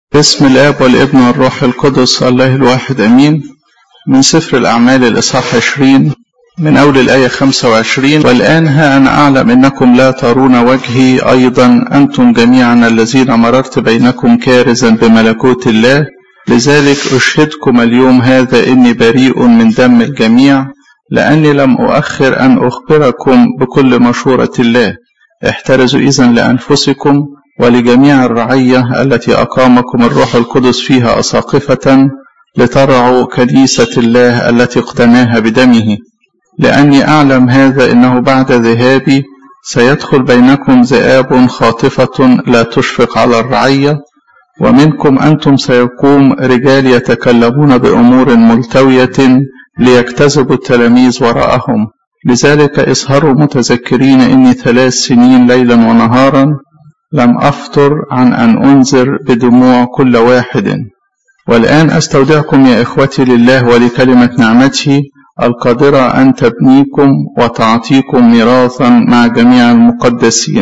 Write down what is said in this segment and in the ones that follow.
باسم الآب والابن والروح القدس الله الواحد أمين من سفر الأعمال الإصحاح 20 من أول الآية 25 والآن ها أنا أعلم أنكم لا ترون وجهي أيضا أنتم جميعا الذين مررت بينكم كارزا بملكوت الله لذلك أشهدكم اليوم هذا إني بريء من دم الجميع لأني لم أؤخر أن أخبركم بكل مشورة الله احترزوا إذا لأنفسكم ولجميع الرعية التي أقامكم الروح القدس فيها أساقفة لترعوا كنيسة الله التي اقتناها بدمه لأني أعلم هذا إنه بعد ذهابي سيدخل بينكم ذئاب خاطفة لا تشفق على الرعية ومنكم أنتم سيقوم رجال يتكلمون بأمور ملتوية ليجتذبوا التلاميذ وراءهم لذلك اسهروا متذكرين إني ثلاث سنين ليلا ونهارا لم أفطر عن أن أنذر بدموع كل واحد والآن أستودعكم يا إخوتي لله ولكلمة نعمته القادرة أن تبنيكم وتعطيكم ميراثا مع جميع المقدسين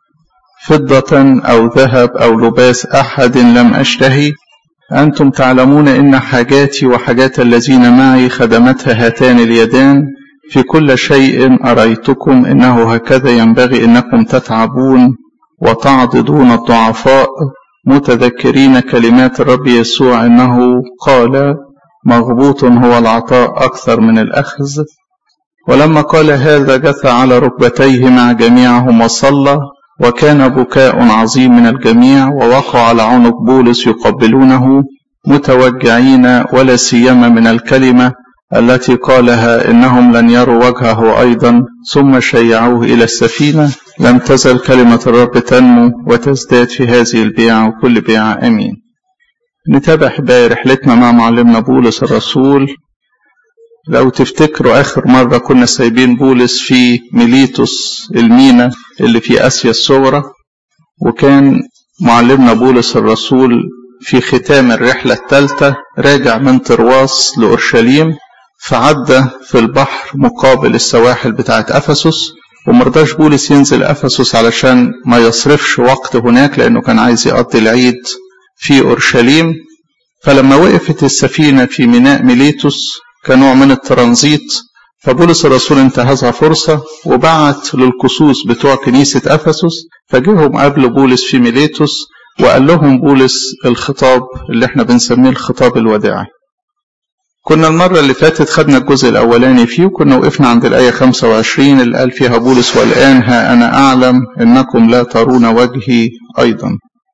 فضة أو ذهب أو لباس أحد لم أشتهي أنتم تعلمون إن حاجاتي وحاجات الذين معي خدمتها هاتان اليدان في كل شيء أريتكم إنه هكذا ينبغي إنكم تتعبون وتعضدون الضعفاء متذكرين كلمات الرب يسوع انه قال مغبوط هو العطاء اكثر من الاخذ ولما قال هذا جثى على ركبتيه مع جميعهم وصلى وكان بكاء عظيم من الجميع ووقع على عنق بولس يقبلونه متوجعين ولا سيما من الكلمه التي قالها انهم لن يروا وجهه ايضا ثم شيعوه الى السفينه لم تزل كلمه الرب تنمو وتزداد في هذه البيعه وكل بيعه امين نتابع احبائي رحلتنا مع معلمنا بولس الرسول لو تفتكروا اخر مره كنا سايبين بولس في ميليتوس المينا اللي في اسيا الصغرى وكان معلمنا بولس الرسول في ختام الرحله الثالثه راجع من طرواس لاورشليم فعدى في البحر مقابل السواحل بتاعت أفسس ومرضاش بولس ينزل أفسس علشان ما يصرفش وقت هناك لأنه كان عايز يقضي العيد في أورشليم فلما وقفت السفينة في ميناء ميليتوس كنوع من الترانزيت فبولس الرسول انتهزها فرصة وبعت للقصوص بتوع كنيسة أفسس فجيهم قبل بولس في ميليتوس وقال لهم بولس الخطاب اللي احنا بنسميه الخطاب الوداعي كنا المرة اللي فاتت خدنا الجزء الأولاني فيه وكنا وقفنا عند الآية 25 اللي قال فيها بولس والآن ها أنا أعلم إنكم لا ترون وجهي أيضا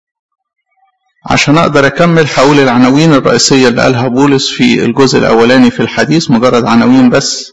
عشان أقدر أكمل هقول العناوين الرئيسية اللي قالها بولس في الجزء الأولاني في الحديث مجرد عناوين بس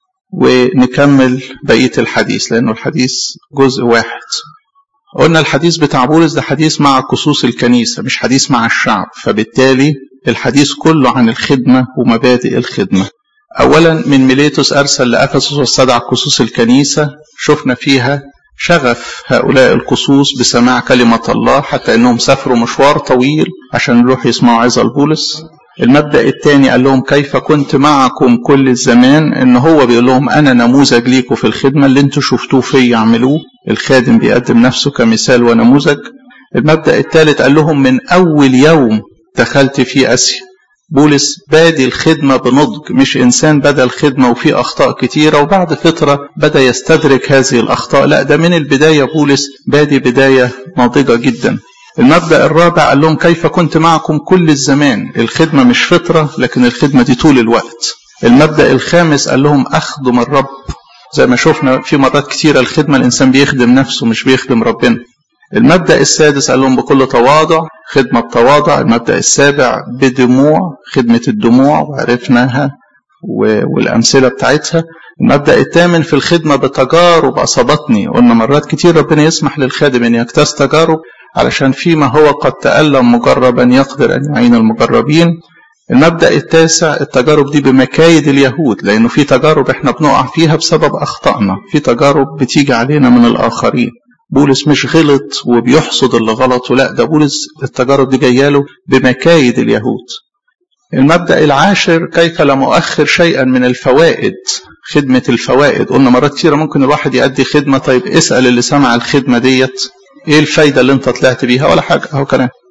ونكمل بقية الحديث لأنه الحديث جزء واحد قلنا الحديث بتاع بولس ده حديث مع قصوص الكنيسة مش حديث مع الشعب فبالتالي الحديث كله عن الخدمة ومبادئ الخدمة أولا من ميليتوس أرسل لأفسس واستدعى قصوص الكنيسة شفنا فيها شغف هؤلاء القصوص بسماع كلمة الله حتى أنهم سافروا مشوار طويل عشان يروحوا يسمعوا عظة البولس المبدأ الثاني قال لهم كيف كنت معكم كل الزمان ان هو بيقول لهم انا نموذج ليكم في الخدمة اللي انتوا شفتوه فيا اعملوه الخادم بيقدم نفسه كمثال ونموذج المبدأ الثالث قال لهم من اول يوم دخلت في اسيا بولس بادي الخدمة بنضج مش إنسان بدا الخدمة وفي أخطاء كتيرة وبعد فترة بدا يستدرك هذه الأخطاء لا ده من البداية بولس بادي بداية ناضجة جدا المبدأ الرابع قال لهم كيف كنت معكم كل الزمان الخدمة مش فترة لكن الخدمة دي طول الوقت المبدأ الخامس قال لهم أخدم الرب زي ما شفنا في مرات كتيرة الخدمة الإنسان بيخدم نفسه مش بيخدم ربنا المبدأ السادس قال لهم بكل تواضع خدمة بتواضع المبدأ السابع بدموع خدمة الدموع وعرفناها والأمثلة بتاعتها المبدأ الثامن في الخدمة بتجارب أصابتني قلنا مرات كتير ربنا يسمح للخادم أن يجتاز تجارب علشان فيما هو قد تألم مجربا يقدر أن يعين المجربين المبدأ التاسع التجارب دي بمكايد اليهود لأنه في تجارب احنا بنقع فيها بسبب أخطائنا في تجارب بتيجي علينا من الآخرين بولس مش غلط وبيحصد اللي غلط لا ده بولس التجارب دي جايه له بمكايد اليهود المبدأ العاشر كيف لم أؤخر شيئا من الفوائد خدمة الفوائد قلنا مرات كتيرة ممكن الواحد يأدي خدمة طيب اسأل اللي سمع الخدمة ديت ايه الفايدة اللي انت طلعت بيها ولا حاجة اهو كلام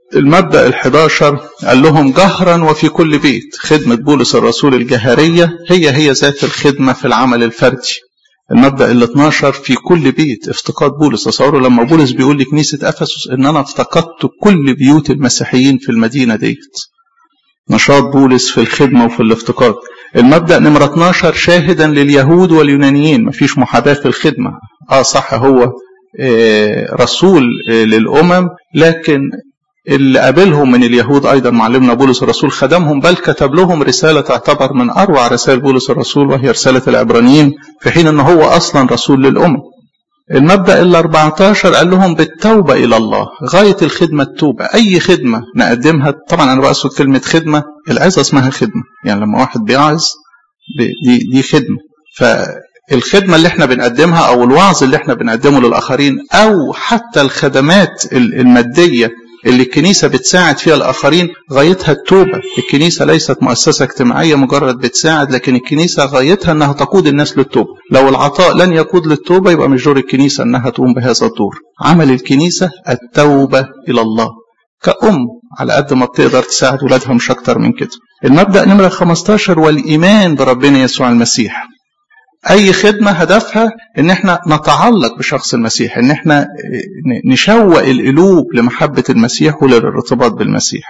المبدأ الحداشر قال لهم جهرا وفي كل بيت خدمة بولس الرسول الجهرية هي هي ذات الخدمة في العمل الفردي المبدأ ال 12 في كل بيت افتقاد بولس تصوروا لما بولس بيقول لكنيسة أفسس إن أنا افتقدت كل بيوت المسيحيين في المدينة ديت نشاط بولس في الخدمة وفي الافتقاد المبدأ نمرة 12 شاهدا لليهود واليونانيين مفيش محاباة في الخدمة اه صح هو آه رسول آه للأمم لكن اللي قابلهم من اليهود أيضا معلمنا بولس الرسول خدمهم بل كتب لهم رسالة تعتبر من أروع رسائل بولس الرسول وهي رسالة العبرانيين في حين أنه هو أصلا رسول للأمم المبدأ ال 14 قال لهم بالتوبة إلى الله غاية الخدمة التوبة أي خدمة نقدمها طبعا أنا بقصد كلمة خدمة العظة اسمها خدمة يعني لما واحد بيعظ دي, دي خدمة فالخدمة اللي احنا بنقدمها أو الوعظ اللي احنا بنقدمه للآخرين أو حتى الخدمات المادية اللي الكنيسة بتساعد فيها الآخرين غايتها التوبة الكنيسة ليست مؤسسة اجتماعية مجرد بتساعد لكن الكنيسة غايتها أنها تقود الناس للتوبة لو العطاء لن يقود للتوبة يبقى مش دور الكنيسة أنها تقوم بهذا الدور عمل الكنيسة التوبة إلى الله كأم على قد ما بتقدر تساعد ولادها مش أكتر من كده المبدأ نمرة 15 والإيمان بربنا يسوع المسيح اي خدمه هدفها ان احنا نتعلق بشخص المسيح ان احنا نشوق القلوب لمحبه المسيح وللارتباط بالمسيح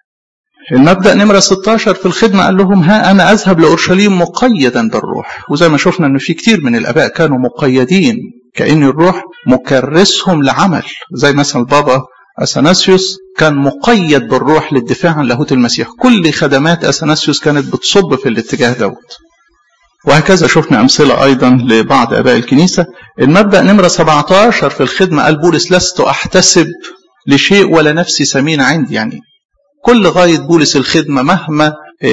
المبدا نمره 16 في الخدمه قال لهم ها انا اذهب لاورشليم مقيدا بالروح وزي ما شفنا ان في كتير من الاباء كانوا مقيدين كان الروح مكرسهم لعمل زي مثلا البابا اثناسيوس كان مقيد بالروح للدفاع عن لاهوت المسيح كل خدمات اثناسيوس كانت بتصب في الاتجاه دوت وهكذا شفنا أمثلة أيضا لبعض أباء الكنيسة المبدأ نمرة 17 في الخدمة قال بولس لست أحتسب لشيء ولا نفسي سمين عندي يعني كل غاية بولس الخدمة مهما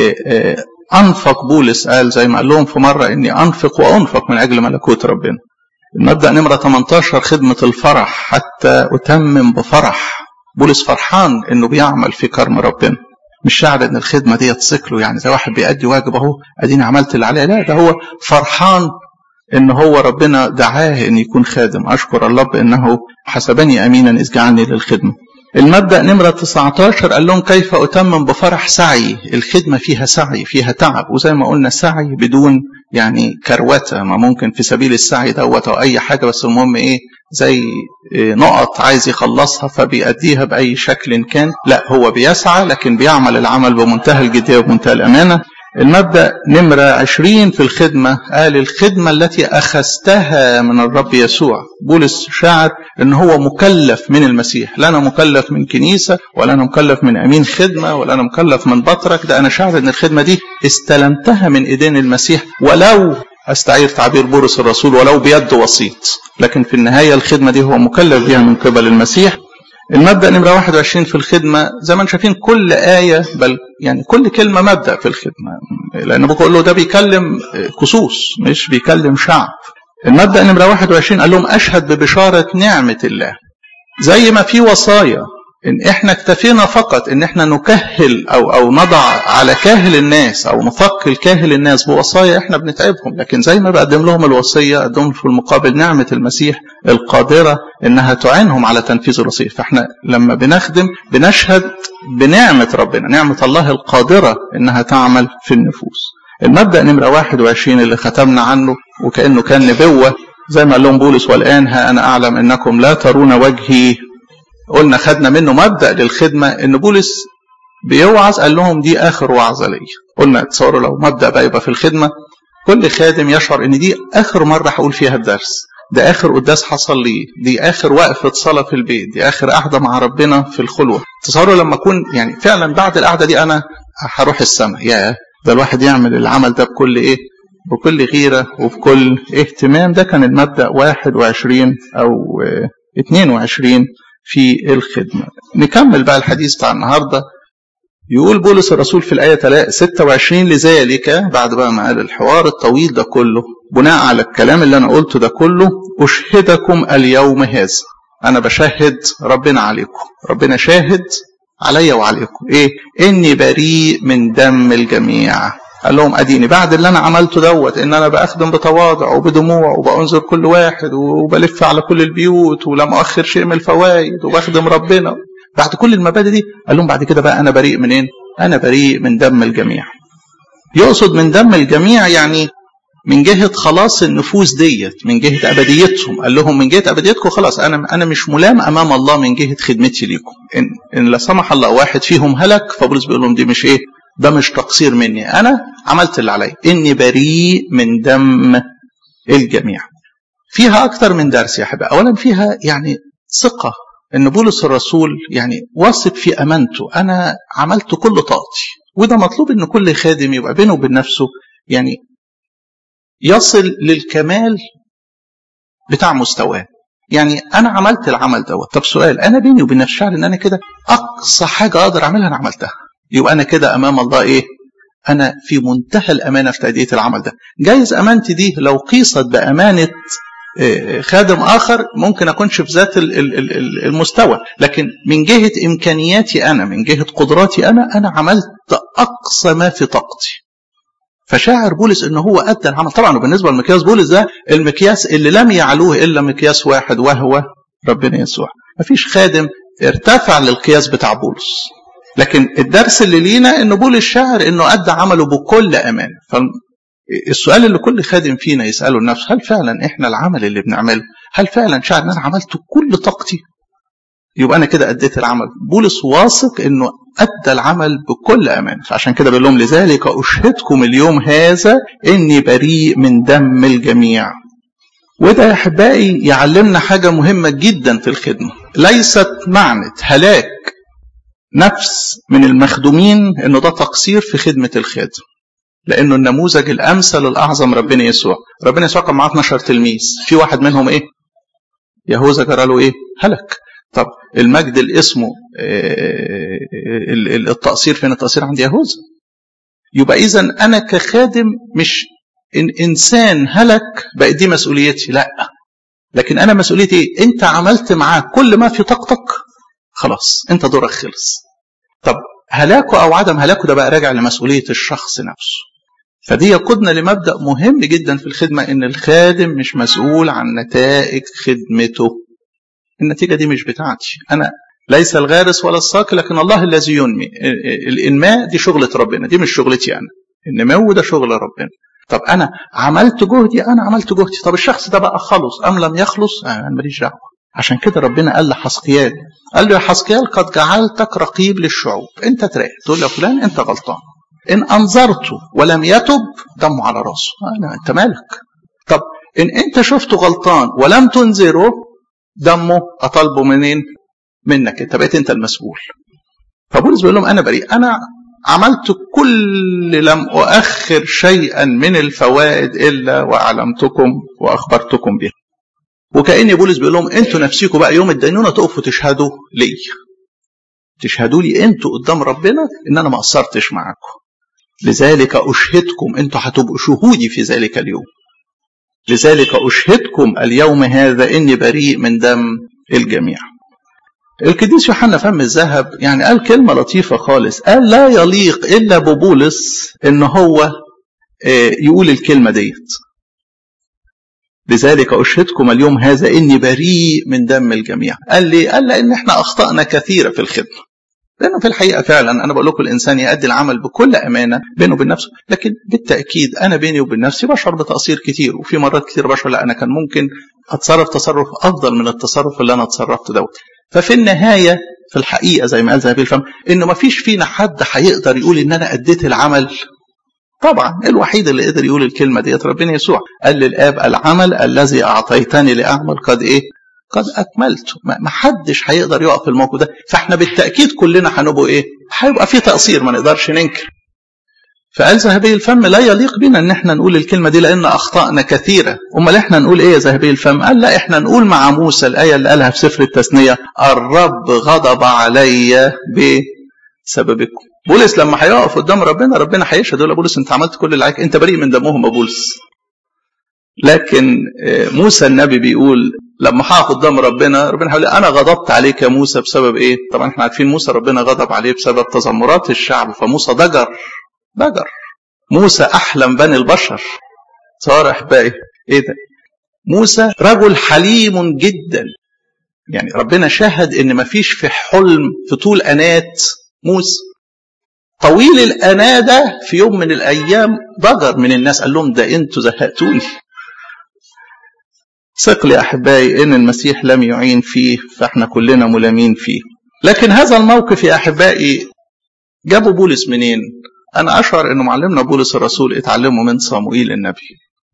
أنفق بولس قال زي ما قال لهم في مرة إني أنفق وأنفق من أجل ملكوت ربنا المبدأ نمرة 18 خدمة الفرح حتى أتمم بفرح بولس فرحان إنه بيعمل في كرم ربنا مش شاعر ان الخدمه دي تصكله يعني زي واحد بيأدي واجب اهو اديني عملت اللي عليه لا ده هو فرحان ان هو ربنا دعاه ان يكون خادم اشكر الله بانه حسبني امينا اذ جعلني للخدمه المبدا نمره 19 قال لهم كيف اتمم بفرح سعي الخدمه فيها سعي فيها تعب وزي ما قلنا سعي بدون يعني كروته ما ممكن في سبيل السعي دوت او اي حاجه بس المهم ايه زي نقط عايز يخلصها فبيأديها بأي شكل كان لا هو بيسعى لكن بيعمل العمل بمنتهى الجدية وبمنتهى الأمانة المبدأ نمرة عشرين في الخدمة قال الخدمة التي أخذتها من الرب يسوع بولس شاعر أن هو مكلف من المسيح لا أنا مكلف من كنيسة ولا أنا مكلف من أمين خدمة ولا أنا مكلف من بطرك ده أنا شاعر أن الخدمة دي استلمتها من إيدين المسيح ولو استعير تعبير بولس الرسول ولو بيد وسيط لكن في النهاية الخدمة دي هو مكلف بها من قبل المسيح المبدأ نمرة 21 في الخدمة زي ما انتم شايفين كل آية بل يعني كل كلمة مبدأ في الخدمة لأن بقول له ده بيكلم كسوس مش بيكلم شعب المبدأ نمرة 21 قال لهم أشهد ببشارة نعمة الله زي ما في وصايا ان احنا اكتفينا فقط ان احنا نكهل او او نضع على كاهل الناس او نثقل كاهل الناس بوصايا احنا بنتعبهم لكن زي ما بقدم لهم الوصيه اقدم في المقابل نعمه المسيح القادره انها تعينهم على تنفيذ الوصيه فاحنا لما بنخدم بنشهد بنعمه ربنا نعمه الله القادره انها تعمل في النفوس المبدا نمره 21 اللي ختمنا عنه وكانه كان نبوه زي ما قال لهم بولس والان ها انا اعلم انكم لا ترون وجهي قلنا خدنا منه مبدا للخدمه ان بولس بيوعظ قال لهم دي اخر وعظه ليا قلنا تصوروا لو مبدا بقى يبقى في الخدمه كل خادم يشعر ان دي اخر مره هقول فيها الدرس ده اخر قداس حصل لي دي اخر وقفه صلاه في البيت دي اخر قعده مع ربنا في الخلوه تصوروا لما اكون يعني فعلا بعد القعده دي انا هروح السماء يا ده الواحد يعمل العمل ده بكل ايه بكل غيره وبكل اهتمام ده كان المبدا 21 او 22 في الخدمة نكمل بقى الحديث بتاع النهاردة يقول بولس الرسول في الآية 26 لذلك بعد بقى ما قال الحوار الطويل ده كله بناء على الكلام اللي أنا قلته ده كله أشهدكم اليوم هذا أنا بشهد ربنا عليكم ربنا شاهد عليا وعليكم إيه إني بريء من دم الجميع قال لهم اديني بعد اللي انا عملته دوت ان انا بخدم بتواضع وبدموع وبانظر كل واحد وبلف على كل البيوت ولم اؤخر شيء من الفوائد وبخدم ربنا بعد كل المبادئ دي قال لهم بعد كده بقى انا بريء منين انا بريء من دم الجميع يقصد من دم الجميع يعني من جهة خلاص النفوس ديت من جهة أبديتهم قال لهم من جهة أبديتكم خلاص أنا أنا مش ملام أمام الله من جهة خدمتي ليكم إن, إن لا سمح الله واحد فيهم هلك فبولس بيقول لهم دي مش إيه ده مش تقصير مني أنا عملت اللي عليا إني بريء من دم الجميع فيها أكتر من درس يا حبيبي أولا فيها يعني ثقة إن بولس الرسول يعني واثق في أمانته أنا عملت كل طاقتي وده مطلوب إن كل خادم يبقى بينه وبين نفسه يعني يصل للكمال بتاع مستواه يعني انا عملت العمل دوت طب سؤال انا بيني وبين نفسي شعر ان انا كده اقصى حاجه اقدر اعملها انا عملتها يبقى انا كده امام الله ايه انا في منتهى الامانه في تاديه العمل ده جايز امانتي دي لو قيست بامانه خادم اخر ممكن اكونش في ذات المستوى لكن من جهه امكانياتي انا من جهه قدراتي انا انا عملت اقصى ما في طاقتي فشاعر بولس ان هو ادى العمل طبعا وبالنسبه لمقياس بولس ده المقياس اللي لم يعلوه الا مقياس واحد وهو ربنا يسوع مفيش خادم ارتفع للقياس بتاع بولس لكن الدرس اللي لينا ان بولس شاعر انه ادى عمله بكل امانه فالسؤال اللي كل خادم فينا يساله لنفسه هل فعلا احنا العمل اللي بنعمله هل فعلا شاعر ان انا عملت كل طاقتي يبقى انا كده اديت العمل بولس واثق انه ادى العمل بكل امانه عشان كده بيقول لهم لذلك اشهدكم اليوم هذا اني بريء من دم الجميع وده يا احبائي يعلمنا حاجه مهمه جدا في الخدمه ليست معنى هلاك نفس من المخدومين انه ده تقصير في خدمه الخادم لانه النموذج الامثل الاعظم ربنا يسوع ربنا يسوع كان معاه 12 تلميذ في واحد منهم ايه يهوذا جرى له ايه هلك طب المجد اللي اسمه التقصير فين التقصير عند يهوذا يبقى اذا انا كخادم مش ان انسان هلك بقت دي مسؤوليتي لا لكن انا مسؤوليتي ايه انت عملت معاه كل ما في طاقتك خلاص انت دورك خلص طب هلاكه او عدم هلاكه ده بقى راجع لمسؤوليه الشخص نفسه فدي يقودنا لمبدا مهم جدا في الخدمه ان الخادم مش مسؤول عن نتائج خدمته النتيجة دي مش بتاعتي أنا ليس الغارس ولا الساقي لكن الله الذي ينمي الإنماء دي شغلة ربنا دي مش شغلتي أنا النمو ده شغل ربنا طب أنا عملت جهدي أنا عملت جهدي طب الشخص ده بقى خلص أم لم يخلص أنا ماليش دعوة عشان كده ربنا قال لحسقيال قال له يا حسقيال قد جعلتك رقيب للشعوب انت تراقب تقول له فلان انت غلطان ان انظرته ولم يتب دمه على راسه انا انت مالك طب ان انت شفته غلطان ولم تنذره دمه اطالبه منين؟ منك انت بقيت انت المسؤول. فبولس بيقول لهم انا بريء انا عملت كل لم اؤخر شيئا من الفوائد الا واعلمتكم واخبرتكم به. وكأن بولس بيقول لهم انتوا نفسيكم بقى يوم الدينونه تقفوا تشهدوا لي. تشهدوا لي انتوا قدام ربنا ان انا ما قصرتش معاكم. لذلك اشهدكم انتوا هتبقوا شهودي في ذلك اليوم. لذلك أشهدكم اليوم هذا إني بريء من دم الجميع القديس يوحنا فم الذهب يعني قال كلمة لطيفة خالص قال لا يليق إلا ببولس إن هو يقول الكلمة ديت لذلك أشهدكم اليوم هذا إني بريء من دم الجميع قال لي قال لأن إحنا أخطأنا كثيرة في الخدمة لأنه في الحقيقة فعلا أنا بقول لكم الإنسان يؤدي العمل بكل أمانة بينه وبين نفسه لكن بالتأكيد أنا بيني وبين نفسي بشعر بتقصير كتير وفي مرات كتير بشعر لا أنا كان ممكن أتصرف تصرف أفضل من التصرف اللي أنا اتصرفت دوت ففي النهاية في الحقيقة زي ما قال ذهبي الفم إنه ما فيش فينا حد هيقدر يقول إن أنا أديت العمل طبعا الوحيد اللي قدر يقول الكلمة ديت ربنا يسوع قال للآب العمل الذي أعطيتني لأعمل قد إيه قد اكملته ما حدش هيقدر يقف في الموقف ده فاحنا بالتاكيد كلنا هنبقوا ايه هيبقى في تقصير ما نقدرش ننكر فقال ذهبي الفم لا يليق بنا ان احنا نقول الكلمه دي لان اخطانا كثيره امال احنا نقول ايه يا ذهبي الفم قال لا احنا نقول مع موسى الايه اللي قالها في سفر التثنيه الرب غضب علي بسببكم بولس لما هيقف قدام ربنا ربنا هيشهد يقول بولس انت عملت كل اللي عليك انت بريء من دمهم يا بولس لكن موسى النبي بيقول لما هقف قدام ربنا ربنا هيقول انا غضبت عليك يا موسى بسبب ايه؟ طبعا احنا عارفين موسى ربنا غضب عليه بسبب تذمرات الشعب فموسى ضجر ضجر موسى احلم بني البشر صار احبائي ايه ده؟ موسى رجل حليم جدا يعني ربنا شهد ان مفيش في حلم في طول انات موسى طويل الأنا ده في يوم من الأيام ضجر من الناس قال لهم ده أنتوا زهقتوني ثق يا أحبائي إن المسيح لم يعين فيه فإحنا كلنا ملامين فيه لكن هذا الموقف يا أحبائي جابوا بولس منين أنا أشعر أنه معلمنا بولس الرسول اتعلموا من صموئيل النبي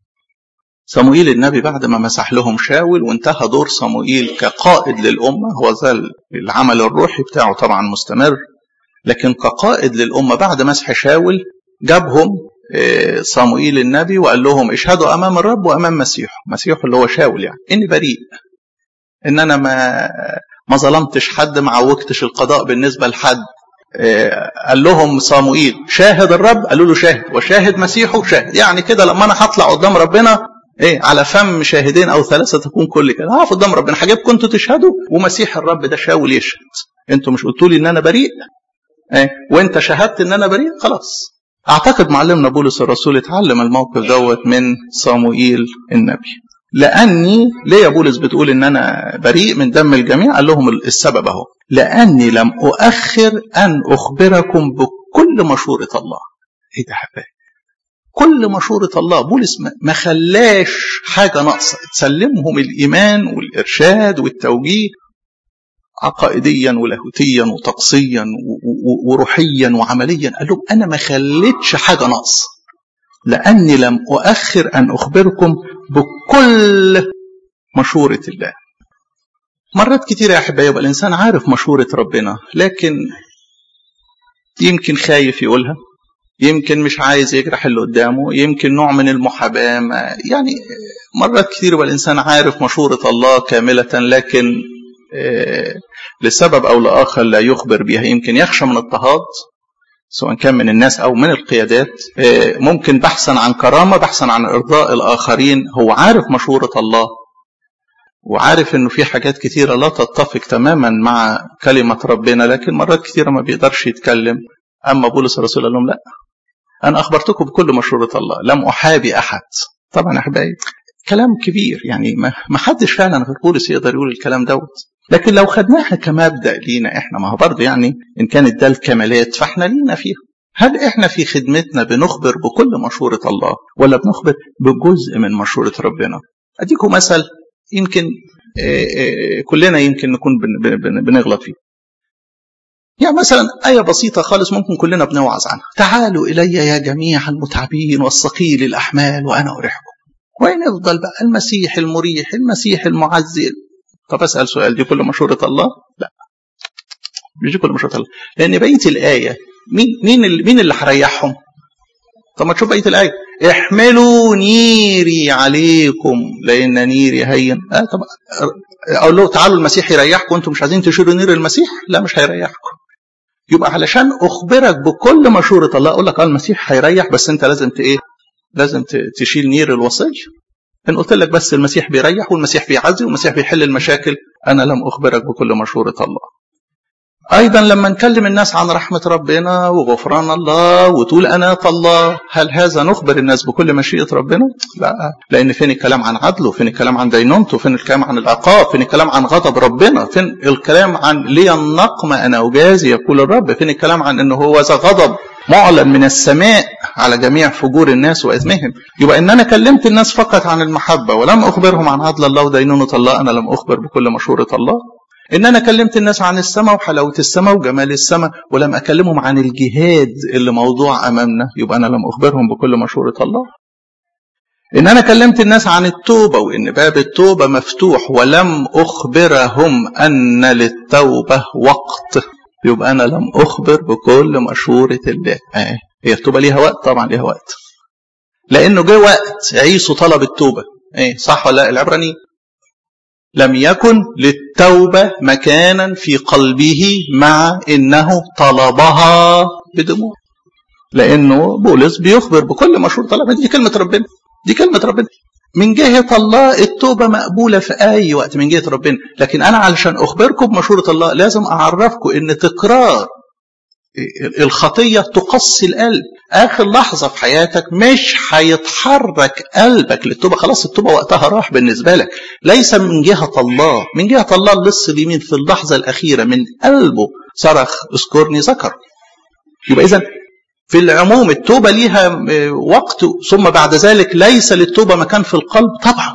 صموئيل النبي بعد ما مسح لهم شاول وانتهى دور صموئيل كقائد للأمة هو ذا العمل الروحي بتاعه طبعا مستمر لكن كقائد للأمة بعد مسح شاول جابهم صموئيل النبي وقال لهم اشهدوا أمام الرب وأمام مسيحه مسيحه اللي هو شاول يعني إني بريء إن أنا ما ما ظلمتش حد ما عوجتش القضاء بالنسبة لحد قال لهم صموئيل شاهد الرب قالوا له شاهد وشاهد مسيحه شاهد يعني كده لما انا هطلع قدام ربنا ايه على فم شاهدين او ثلاثه تكون كل كده هقف قدام ربنا هجيبكم انتوا تشهدوا ومسيح الرب ده شاول يشهد انتوا مش قلتوا لي ان انا بريء ايه وانت شهدت ان انا بريء خلاص اعتقد معلمنا بولس الرسول اتعلم الموقف دوت من صموئيل النبي لاني ليه يا بولس بتقول ان انا بريء من دم الجميع قال لهم السبب اهو لاني لم اؤخر ان اخبركم بكل مشوره الله ايه ده حبايبي كل مشورة الله بولس ما خلاش حاجة ناقصة تسلمهم الإيمان والإرشاد والتوجيه عقائديا ولاهوتيا وطقسيا وروحيا وعمليا قال لهم أنا ما خليتش حاجة ناقصة لأني لم أؤخر أن أخبركم بكل مشورة الله مرات كتير يا أحبائي يبقى الإنسان عارف مشورة ربنا لكن يمكن خايف يقولها يمكن مش عايز يجرح اللي قدامه يمكن نوع من المحاباة يعني مرات كتير يبقى الإنسان عارف مشورة الله كاملة لكن لسبب أو لآخر لا يخبر بها يمكن يخشى من اضطهاد سواء كان من الناس أو من القيادات ممكن بحثا عن كرامة بحثا عن إرضاء الآخرين هو عارف مشورة الله وعارف انه في حاجات كتيرة لا تتفق تماما مع كلمة ربنا لكن مرات كتيرة ما بيقدرش يتكلم أما بولس الرسول قال لهم لا أنا أخبرتكم بكل مشورة الله لم أحابي أحد طبعا يا أحبائي كلام كبير يعني ما حدش فعلا غير بولس يقدر يقول الكلام دوت لكن لو خدناها كمبدأ لينا إحنا ما هو برضه يعني إن كانت ده الكمالات فإحنا لينا فيها هل إحنا في خدمتنا بنخبر بكل مشورة الله ولا بنخبر بجزء من مشورة ربنا أديكم مثل يمكن كلنا يمكن نكون بنغلط فيه يعني مثلا آية بسيطة خالص ممكن كلنا بنوعظ عنها تعالوا إلي يا جميع المتعبين والثقيل الأحمال وأنا أريحكم وين يفضل بقى المسيح المريح المسيح المعزي طب أسأل سؤال دي كل مشورة الله لا مش دي كل مشورة الله لأن بقية الآية مين مين اللي مين اللي هريحهم طب ما تشوف بقية الآية احملوا نيري عليكم لأن نيري هين آه طب أقول له تعالوا المسيح يريحكم وأنتم مش عايزين تشيلوا نير المسيح لا مش هيريحكم يبقى علشان اخبرك بكل مشوره الله اقول لك اه المسيح هيريح بس انت لازم ايه؟ لازم تشيل نير الوصيه. ان قلت لك بس المسيح بيريح والمسيح بيعزي والمسيح بيحل المشاكل انا لم اخبرك بكل مشوره الله. ايضا لما نكلم الناس عن رحمه ربنا وغفران الله وطول اناه الله هل هذا نخبر الناس بكل مشيئه ربنا؟ لا لان فين الكلام عن عدله؟ فين الكلام عن دينونته؟ فين الكلام عن العقاب؟ فين الكلام عن غضب ربنا؟ فين الكلام عن لي النقم انا اجازي يقول الرب؟ فين الكلام عن انه هو ذا غضب معلن من السماء على جميع فجور الناس واثمهم يبقى ان انا كلمت الناس فقط عن المحبه ولم اخبرهم عن عدل الله ودينونه الله انا لم اخبر بكل مشوره الله ان انا كلمت الناس عن السماء وحلاوه السماء وجمال السماء ولم اكلمهم عن الجهاد اللي موضوع امامنا يبقى انا لم اخبرهم بكل مشوره الله ان انا كلمت الناس عن التوبه وان باب التوبه مفتوح ولم اخبرهم ان للتوبه وقت يبقى انا لم اخبر بكل مشوره الله آه. هي التوبه ليها وقت طبعا ليها وقت لانه جه وقت عيسو طلب التوبه ايه صح ولا لا العبراني لم يكن للتوبة مكانا في قلبه مع إنه طلبها بدموع لأنه بولس بيخبر بكل مشهور طلب دي كلمة ربنا دي كلمة ربنا من جهة الله التوبة مقبولة في أي وقت من جهة ربنا لكن أنا علشان أخبركم بمشورة الله لازم أعرفكم إن تكرار الخطية تقصي القلب آخر لحظة في حياتك مش هيتحرك قلبك للتوبة خلاص التوبة وقتها راح بالنسبة لك ليس من جهة الله من جهة الله اللص اليمين في اللحظة الأخيرة من قلبه صرخ اذكرني ذكر يبقى إذا في العموم التوبة ليها وقت ثم بعد ذلك ليس للتوبة مكان في القلب طبعا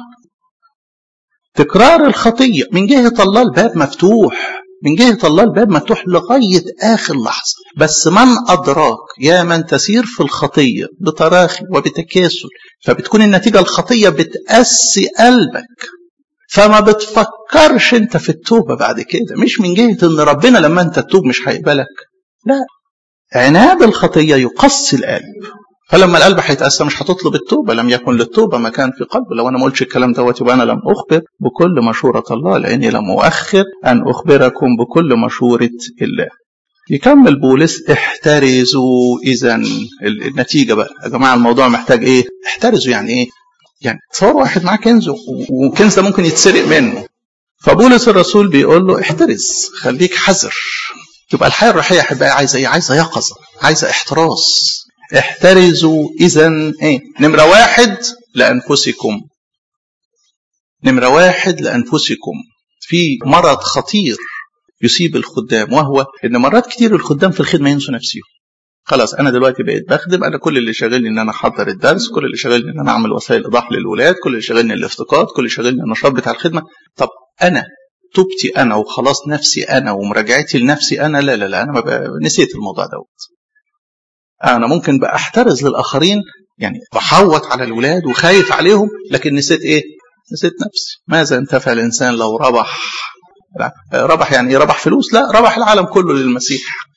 تكرار الخطية من جهة الله الباب مفتوح من جهة الله الباب مفتوح لغاية آخر لحظة بس من أدراك يا من تسير في الخطية بتراخي وبتكاسل فبتكون النتيجة الخطية بتأسي قلبك فما بتفكرش انت في التوبة بعد كده مش من جهة ان ربنا لما انت تتوب مش هيقبلك لا عناد الخطية يقسي القلب فلما القلب هيتأسى مش هتطلب التوبة لم يكن للتوبة مكان في قلبه لو أنا ما قلتش الكلام دوت يبقى أنا لم أخبر بكل مشورة الله لأني لم أؤخر أن أخبركم بكل مشورة الله يكمل بولس احترزوا إذا النتيجة بقى يا جماعة الموضوع محتاج إيه احترزوا يعني إيه يعني تصور واحد معاه كنز وكنز ده ممكن يتسرق منه فبولس الرسول بيقول له احترز خليك حذر تبقى الحياة الروحية أحبائي عايزة إيه؟ عايزة يقظة عايزة احتراز احترزوا إذا إيه؟ نمرة واحد لأنفسكم نمرة واحد لأنفسكم في مرض خطير يصيب الخدام وهو إن مرات كتير الخدام في الخدمة ينسوا نفسهم خلاص انا دلوقتي بقيت بخدم انا كل اللي شاغلني ان انا احضر الدرس كل اللي شاغلني ان انا اعمل وسائل ايضاح للولاد كل اللي شاغلني الافتقاد كل اللي شاغلني النشاط بتاع الخدمه طب انا توبتي انا وخلاص نفسي انا ومراجعتي لنفسي انا لا لا لا انا ما نسيت الموضوع دوت انا ممكن بقى احترز للاخرين يعني بحوط على الولاد وخايف عليهم لكن نسيت ايه نسيت نفسي ماذا انتفع الانسان لو ربح ربح يعني ايه ربح فلوس لا ربح العالم كله للمسيح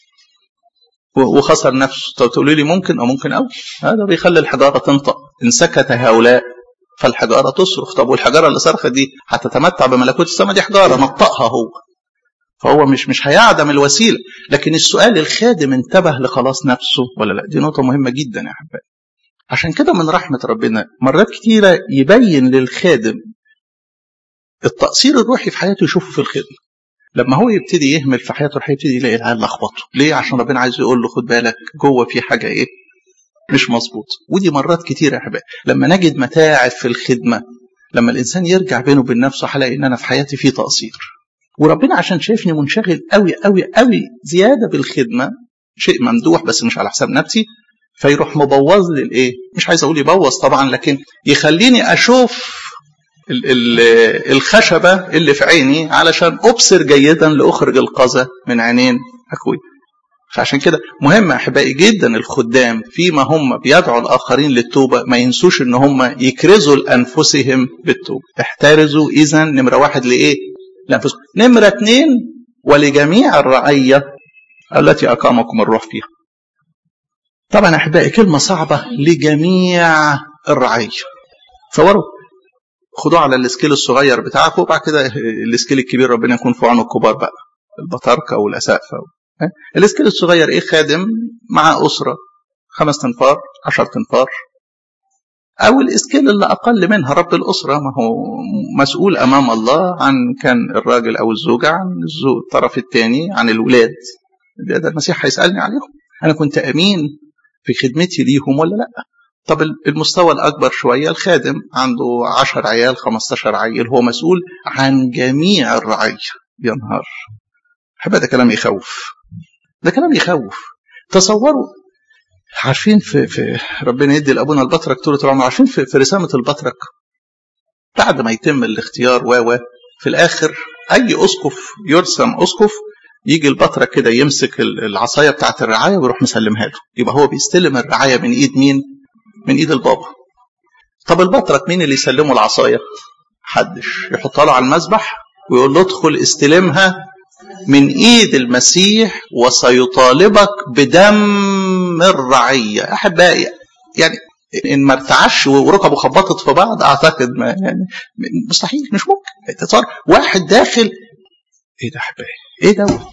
وخسر نفسه طب تقولوا لي ممكن او ممكن قوي هذا بيخلي الحجاره تنطق ان سكت هؤلاء فالحجاره تصرخ طب والحجاره اللي صرخت دي هتتمتع بملكوت السماء دي حجاره نطقها هو فهو مش مش هيعدم الوسيله لكن السؤال الخادم انتبه لخلاص نفسه ولا لا دي نقطه مهمه جدا يا احبائي عشان كده من رحمه ربنا مرات كتيره يبين للخادم التقصير الروحي في حياته يشوفه في الخدمه لما هو يبتدي يهمل في حياته الروحيه يبتدي يلاقي العيال لخبطه ليه عشان ربنا عايز يقول له خد بالك جوه في حاجه ايه مش مظبوط ودي مرات كتير يا احبائي لما نجد متاعب في الخدمه لما الانسان يرجع بينه وبين نفسه هلاقي ان انا في حياتي في تقصير وربنا عشان شايفني منشغل قوي قوي قوي زياده بالخدمه شيء ممدوح بس مش على حساب نفسي فيروح مبوظ لي الايه مش عايز اقول يبوظ طبعا لكن يخليني اشوف الخشبة اللي في عيني علشان أبصر جيدا لأخرج القذى من عينين أخوي فعشان كده مهم أحبائي جدا الخدام فيما هم بيدعوا الآخرين للتوبة ما ينسوش إن هم يكرزوا لأنفسهم بالتوبة احترزوا إذا نمرة واحد لإيه؟ لأنفسكم نمرة اثنين ولجميع الرعية التي أقامكم الروح فيها طبعا أحبائي كلمة صعبة لجميع الرعية تصوروا خدوه على السكيل الصغير بتاعكم وبعد كده السكيل الكبير ربنا يكون في عونه الكبار بقى البطاركه والاسقفه السكيل الصغير ايه خادم مع اسره خمس تنفار عشر تنفار او السكيل اللي اقل منها رب الاسره ما هو مسؤول امام الله عن كان الراجل او الزوجه عن الطرف الثاني عن الولاد ده المسيح هيسالني عليهم انا كنت امين في خدمتي ليهم ولا لا طب المستوى الأكبر شوية الخادم عنده 10 عيال 15 عيل هو مسؤول عن جميع الرعية يا نهار حب ده كلام يخوف ده كلام يخوف تصوروا عارفين في, في ربنا يدي لابونا البطرك طول العمر عارفين في, في رسامه البطرك بعد ما يتم الاختيار و في الاخر اي اسقف يرسم اسقف يجي البطرك كده يمسك العصايه بتاعت الرعايه ويروح مسلمها له يبقى هو بيستلم الرعايه من ايد مين من ايد البابا طب البطرك مين اللي يسلمه العصايه حدش يحطها له على المذبح ويقول له ادخل استلمها من ايد المسيح وسيطالبك بدم الرعيه احبائي يعني ان ما ارتعش وركبه خبطت في بعض اعتقد ما يعني مستحيل مش ممكن تصور واحد داخل ايه ده احبائي ايه دوت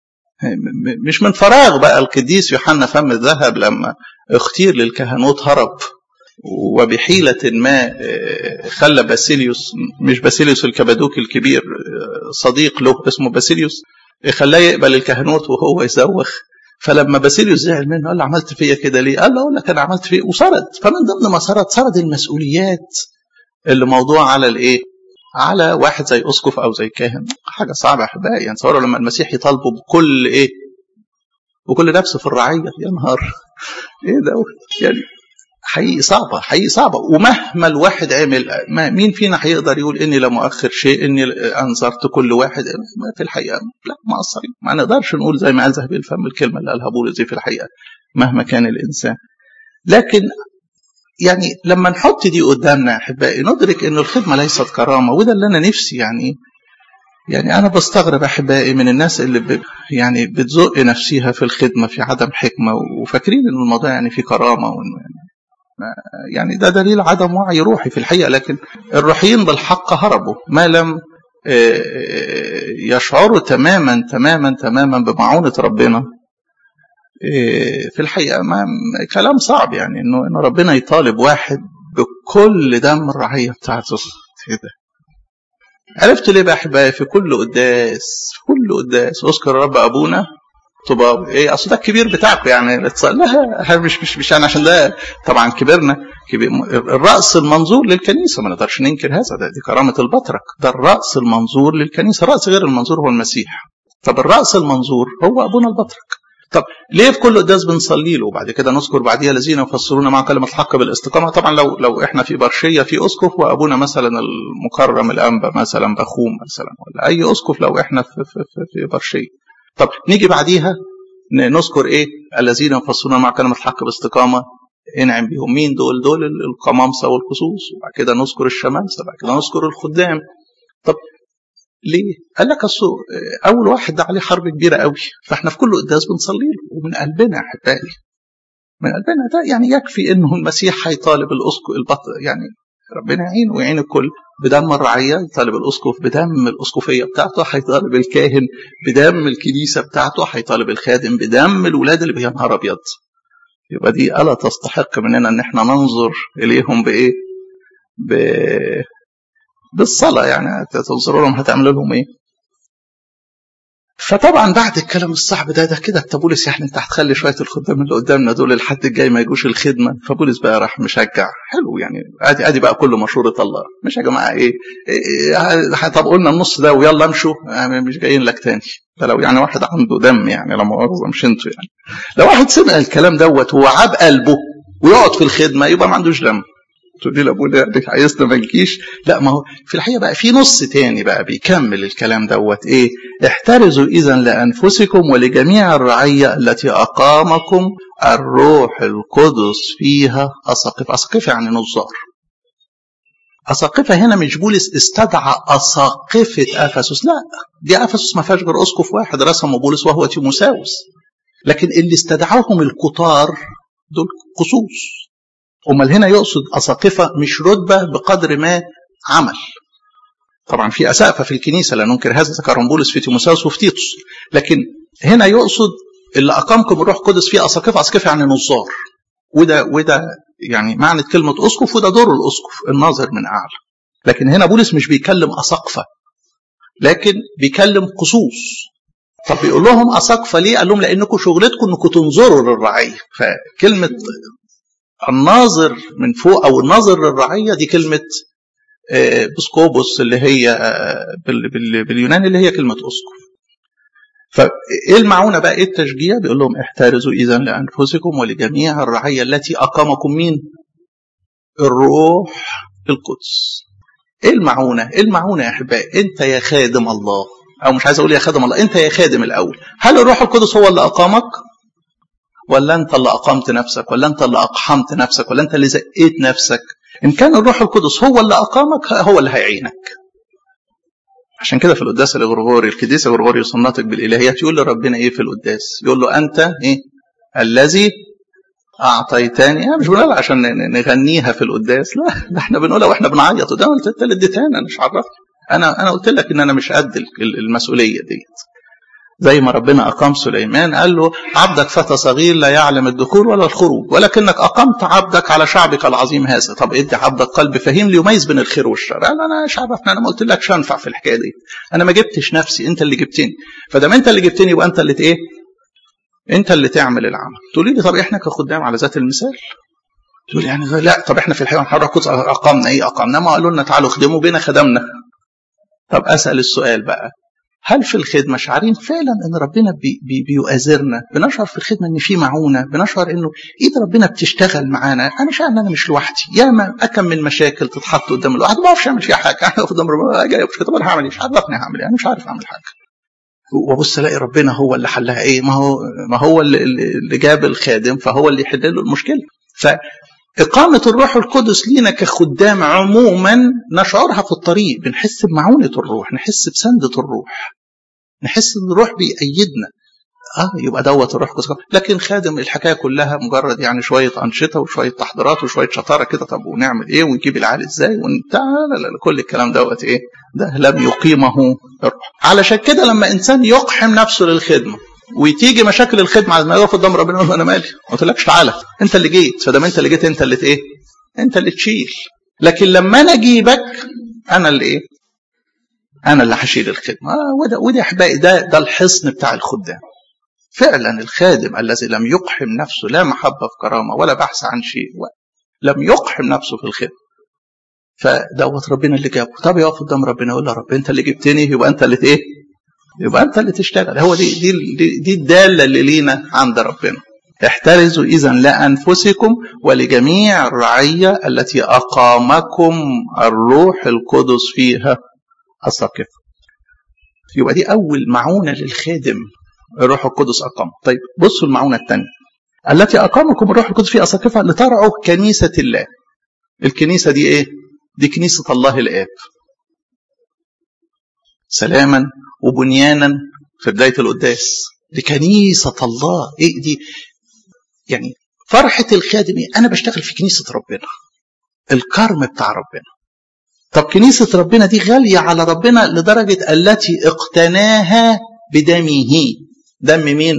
مش من فراغ بقى القديس يوحنا فم الذهب لما اختير للكهنوت هرب وبحيلة ما خلى باسيليوس مش باسيليوس الكبادوك الكبير صديق له اسمه باسيليوس خلاه يقبل الكهنوت وهو يزوخ فلما باسيليوس زعل منه قال له عملت فيا كده ليه؟ قال له اقول لك انا عملت فيه وسرد فمن ضمن ما سرد سرد المسؤوليات اللي موضوع على الايه؟ على واحد زي اسقف او زي كاهن حاجه صعبه يا احبائي يعني تصوروا لما المسيح يطالبه بكل ايه؟ بكل نفس في الرعيه يا نهار ايه ده يعني حقيقي صعبه حقيقي صعبه ومهما الواحد عمل ما مين فينا هيقدر يقول اني لم اؤخر شيء اني انظرت كل واحد في الحقيقه لا مقصرين ما نقدرش نقول زي ما قال ذهبي الفم الكلمه اللي قالها بولس دي في الحقيقه مهما كان الانسان لكن يعني لما نحط دي قدامنا يا احبائي ندرك ان الخدمه ليست كرامه وده اللي انا نفسي يعني يعني انا بستغرب احبائي من الناس اللي ب يعني بتزق نفسها في الخدمه في عدم حكمه وفاكرين ان الموضوع يعني في كرامه وانه يعني يعني ده دليل عدم وعي روحي في الحقيقه لكن الروحيين بالحق هربوا ما لم يشعروا تماما تماما تماما بمعونه ربنا في الحقيقه ما كلام صعب يعني انه انه ربنا يطالب واحد بكل دم الرعيه بتاعته ايه ده عرفت ليه بقى احبائي في كل قداس في كل قداس اذكر رب ابونا طباوي ايه اصل ده الكبير بتاعكم يعني لا مش مش مش يعني عشان ده طبعا كبرنا كبير الراس المنظور للكنيسه ما نقدرش ننكر هذا ده دي كرامه البطرك ده الراس المنظور للكنيسه الراس غير المنظور هو المسيح طب الراس المنظور هو ابونا البطرك طب ليه في كل قداس بنصلي له وبعد كده نذكر بعديها الذين يفسرون مع كلمه الحق بالاستقامه طبعا لو لو احنا في برشيه في اسقف وابونا مثلا المكرم الانبا مثلا بخوم مثلا ولا اي اسقف لو احنا في في, في, في برشيه طب نيجي بعديها نذكر ايه الذين يفسرون مع كلمه الحق باستقامه انعم بهم مين دول دول القمامسه والخصوص وبعد كده نذكر الشمامسه بعد كده نذكر الخدام طب ليه؟ قال لك اصل اول واحد ده عليه حرب كبيره قوي فاحنا في كل قداس بنصلي له ومن قلبنا يا احبائي من قلبنا ده يعني يكفي انه المسيح هيطالب الاسقف البط يعني ربنا يعين ويعين الكل بدم الرعيه يطالب الاسقف بدم الاسقفيه بتاعته هيطالب الكاهن بدم الكنيسه بتاعته هيطالب الخادم بدم الولاد اللي بينهار ابيض يبقى دي الا تستحق مننا ان احنا ننظر اليهم بايه؟ ب... بالصلاه يعني تنظروا لهم هتعملوا لهم ايه؟ فطبعا بعد الكلام الصعب ده ده كده انت بولس يعني انت هتخلي شويه الخدام اللي قدامنا دول الحد الجاي ما يجوش الخدمه فبولس بقى راح مشجع حلو يعني ادي ادي بقى كل مشوره الله مش يا جماعه ايه, إيه طب قلنا النص ده ويلا امشوا يعني مش جايين لك تاني ده لو يعني واحد عنده دم يعني لا مؤاخذه مش انتوا يعني لو واحد سمع الكلام دوت ووعاه بقلبه ويقعد في الخدمه يبقى ما عندوش دم تقول لي لابونا عايزنا ما نجيش لا ما هو في الحقيقه بقى في نص تاني بقى بيكمل الكلام دوت ايه احترزوا اذا لانفسكم ولجميع الرعيه التي اقامكم الروح القدس فيها اساقفه اساقفه يعني نظار اساقفه هنا مش بولس استدعى اساقفه افسس لا دي افسس ما فيهاش غير اسقف واحد رسمه بولس وهو تيموساوس لكن اللي استدعاهم الكتار دول قصوص امال هنا يقصد اساقفه مش رتبه بقدر ما عمل طبعا في اسقفه في الكنيسه لا ننكر هذا ذكرهم بولس في تيموساوس وفي تيتوس لكن هنا يقصد اللي اقامكم الروح القدس فيه اساقفه اساقفه يعني نظار وده وده يعني معنى كلمه اسقف وده دور الاسقف الناظر من اعلى لكن هنا بولس مش بيكلم اساقفه لكن بيكلم قصوص طب بيقول لهم اساقفه ليه؟ قال لهم لانكم شغلتكم انكم تنظروا للرعيه فكلمه الناظر من فوق او الناظر للرعيه دي كلمه بسكوبوس اللي هي باليوناني اللي هي كلمه اسقف فايه المعونه بقى ايه التشجيع بيقول لهم احترزوا اذا لانفسكم ولجميع الرعيه التي اقامكم مين الروح القدس ايه المعونه ايه المعونه يا احبائي انت يا خادم الله او مش عايز اقول يا خادم الله انت يا خادم الاول هل الروح القدس هو اللي اقامك ولا انت اللي اقمت نفسك ولا انت اللي اقحمت نفسك ولا انت اللي زقيت نفسك ان كان الروح القدس هو اللي اقامك هو اللي هيعينك عشان كده في القداس الغرغوري القديس الغرغوري يصنطك بالالهيات يقول لربنا ايه في القداس يقول له انت ايه الذي اعطيتني مش بنقولها عشان نغنيها في القداس لا ده احنا بنقولها واحنا بنعيط وده قلت انت اللي اديتها انا مش عرفت انا انا قلت لك ان انا مش قد المسؤوليه ديت زي ما ربنا أقام سليمان قال له عبدك فتى صغير لا يعلم الدخول ولا الخروج ولكنك أقمت عبدك على شعبك العظيم هذا طب ادي عبدك قلب فهيم ليميز بين الخير والشر قال أنا مش عرفنا أنا ما قلت لكش أنفع في الحكاية دي أنا ما جبتش نفسي أنت اللي جبتني فدام أنت اللي جبتني يبقى أنت اللي إيه انت اللي تعمل العمل تقولي لي طب احنا كخدام على ذات المثال تقول يعني لا طب احنا في الحقيقه الروح القدس اقامنا ايه اقامنا ما قالوا لنا تعالوا خدموا بينا خدمنا طب اسال السؤال بقى هل في الخدمه شعارين فعلا ان ربنا بي بي بيؤازرنا بنشعر في الخدمه ان في معونه بنشعر انه ايد ربنا بتشتغل معانا انا شايف ان انا مش لوحدي ياما اكم من مشاكل تتحط قدام الواحد ما بعرفش اعمل فيها حاجه انا قدام ربنا جاي طب انا هعمل ايه مش عرفني هعمل ايه انا مش عارف اعمل حاجه وابص الاقي ربنا هو اللي حلها ايه ما هو ما هو اللي, اللي جاب الخادم فهو اللي يحل له المشكله فإقامة الروح القدس لينا كخدام عموما نشعرها في الطريق بنحس بمعونة الروح نحس بسندة الروح نحس ان الروح بيأيدنا اه يبقى دوت الروح القدس لكن خادم الحكايه كلها مجرد يعني شويه انشطه وشويه تحضيرات وشويه شطاره كده طب ونعمل ايه ونجيب العيال ازاي ونبتاع لا لا لا كل الكلام دوت ايه ده لم يقيمه الروح علشان كده لما انسان يقحم نفسه للخدمه وتيجي مشاكل الخدمه على ما يقف قدام ربنا يقول انا مالي ما قلتلكش تعالى انت اللي جيت فدام انت اللي جيت انت اللي ايه انت اللي تشيل لكن لما انا اجيبك انا اللي ايه انا اللي هشيل الخدمه آه وده وده احبائي ده ده الحصن بتاع الخدام فعلا الخادم الذي لم يقحم نفسه لا محبه في كرامه ولا بحث عن شيء لم يقحم نفسه في الخدمه فدوت ربنا اللي جابه طب يقف قدام ربنا يقول له رب انت اللي جبتني يبقى انت اللي ايه يبقى انت اللي تشتغل هو دي دي دي, دي الداله اللي لينا عند ربنا احترزوا اذا لانفسكم ولجميع الرعيه التي اقامكم الروح القدس فيها الساقفه يبقى دي اول معونه للخادم الروح القدس اقام طيب بصوا المعونه الثانيه التي اقامكم الروح القدس فيها الساقفه لترعوا كنيسه الله الكنيسه دي ايه دي كنيسه الله الاب سلاما وبنيانا في بدايه القداس دي كنيسه الله ايه دي يعني فرحه الخادم انا بشتغل في كنيسه ربنا الكرم بتاع ربنا طب كنيسه ربنا دي غاليه على ربنا لدرجه التي اقتناها بدمه دم مين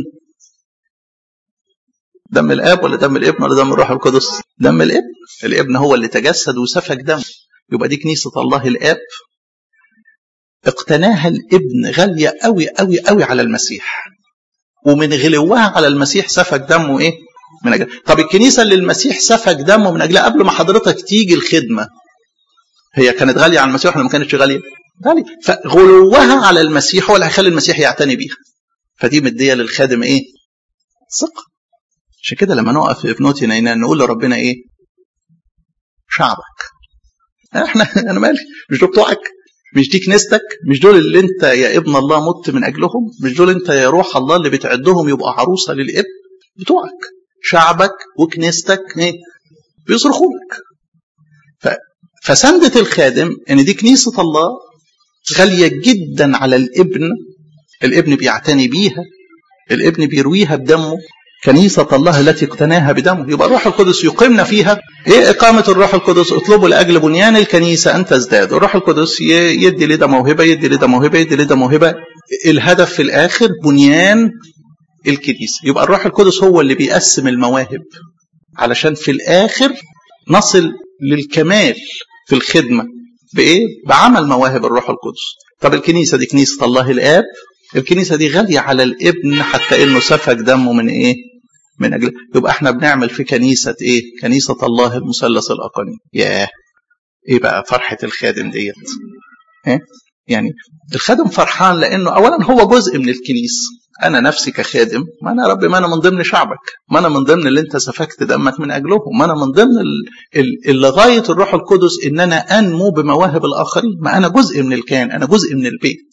دم الاب ولا دم الابن ولا دم الروح القدس دم الابن الابن هو اللي تجسد وسفك دم يبقى دي كنيسه الله الاب اقتناها الابن غالية قوي قوي قوي على المسيح ومن غلوها على المسيح سفك دمه ايه من أجل طب الكنيسة اللي المسيح سفك دمه من أجلها قبل ما حضرتك تيجي الخدمة هي كانت غالية على المسيح ولا ما كانتش غالية غالية فغلوها على المسيح هو اللي هيخلي المسيح يعتني بيها فدي مدية للخادم ايه ثقة عشان كده لما نقف في ابنوتي نينان نقول لربنا ايه شعبك احنا انا مالي مش دول بتوعك مش دي كنيستك مش دول اللي انت يا ابن الله مت من اجلهم مش دول انت يا روح الله اللي بتعدهم يبقى عروسه للاب بتوعك شعبك وكنيستك ايه بيصرخوا لك ف... فسندة الخادم ان دي كنيسة الله غالية جدا على الابن الابن بيعتني بيها الابن بيرويها بدمه كنيسة الله التي اقتناها بدمه يبقى الروح القدس يقيمنا فيها ايه إقامة الروح القدس اطلبوا لأجل بنيان الكنيسة أن تزداد الروح القدس يدي لده موهبة يدي لده موهبة يدي لده موهبة الهدف في الآخر بنيان الكنيسة يبقى الروح القدس هو اللي بيقسم المواهب علشان في الآخر نصل للكمال في الخدمة بإيه؟ بعمل مواهب الروح القدس طب الكنيسة دي كنيسة الله الآب الكنيسة دي غالية على الابن حتى إنه سفك دمه من إيه؟ من أجل يبقى إحنا بنعمل في كنيسة إيه؟ كنيسة الله المثلث الأقانيم ياه إيه بقى فرحة الخادم ديت؟ إيه؟ يعني الخادم فرحان لأنه أولا هو جزء من الكنيسة أنا نفسي كخادم ما أنا ربي ما أنا من ضمن شعبك ما أنا من ضمن اللي أنت سفكت دمك من أجلهم ما أنا من ضمن اللي غاية الروح القدس إن أنا أنمو بمواهب الآخرين ما أنا جزء من الكيان أنا جزء من البيت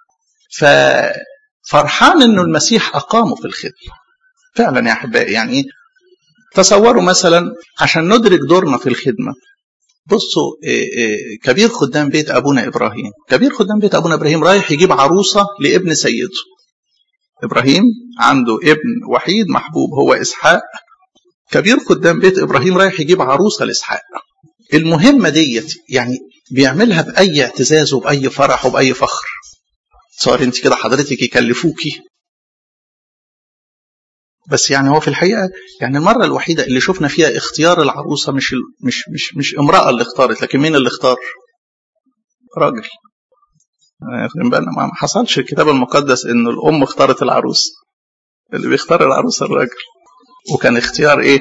ففرحان انه المسيح اقامه في الخدمه فعلا يا احبائي يعني تصوروا مثلا عشان ندرك دورنا في الخدمه بصوا كبير خدام بيت ابونا ابراهيم كبير خدام بيت ابونا ابراهيم رايح يجيب عروسه لابن سيده ابراهيم عنده ابن وحيد محبوب هو اسحاق كبير خدام بيت ابراهيم رايح يجيب عروسه لاسحاق المهمه ديت يعني بيعملها باي اعتزاز وباي فرح وباي فخر صار انت كده حضرتك يكلفوكي بس يعني هو في الحقيقه يعني المره الوحيده اللي شفنا فيها اختيار العروسه مش مش مش مش امراه اللي اختارت لكن مين اللي اختار؟ راجل ما حصلش الكتاب المقدس انه الام اختارت العروس اللي بيختار العروسة الراجل وكان اختيار ايه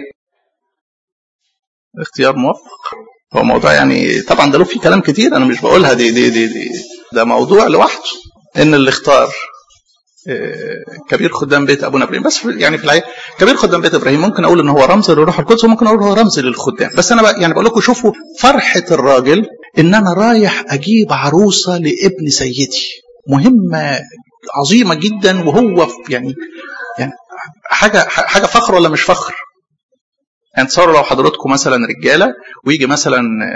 اختيار موفق هو موضوع يعني طبعا ده له فيه كلام كتير انا مش بقولها دي دي دي, دي ده موضوع لوحده ان اللي اختار كبير خدام بيت ابونا ابراهيم بس يعني في الحقيقه كبير خدام بيت ابراهيم ممكن اقول ان هو رمز للروح القدس وممكن اقول هو رمز للخدام بس انا بقى يعني بقول لكم شوفوا فرحه الراجل ان انا رايح اجيب عروسه لابن سيدي مهمه عظيمه جدا وهو يعني يعني حاجه حاجه فخر ولا مش فخر؟ يعني تصوروا لو حضراتكم مثلا رجاله ويجي مثلا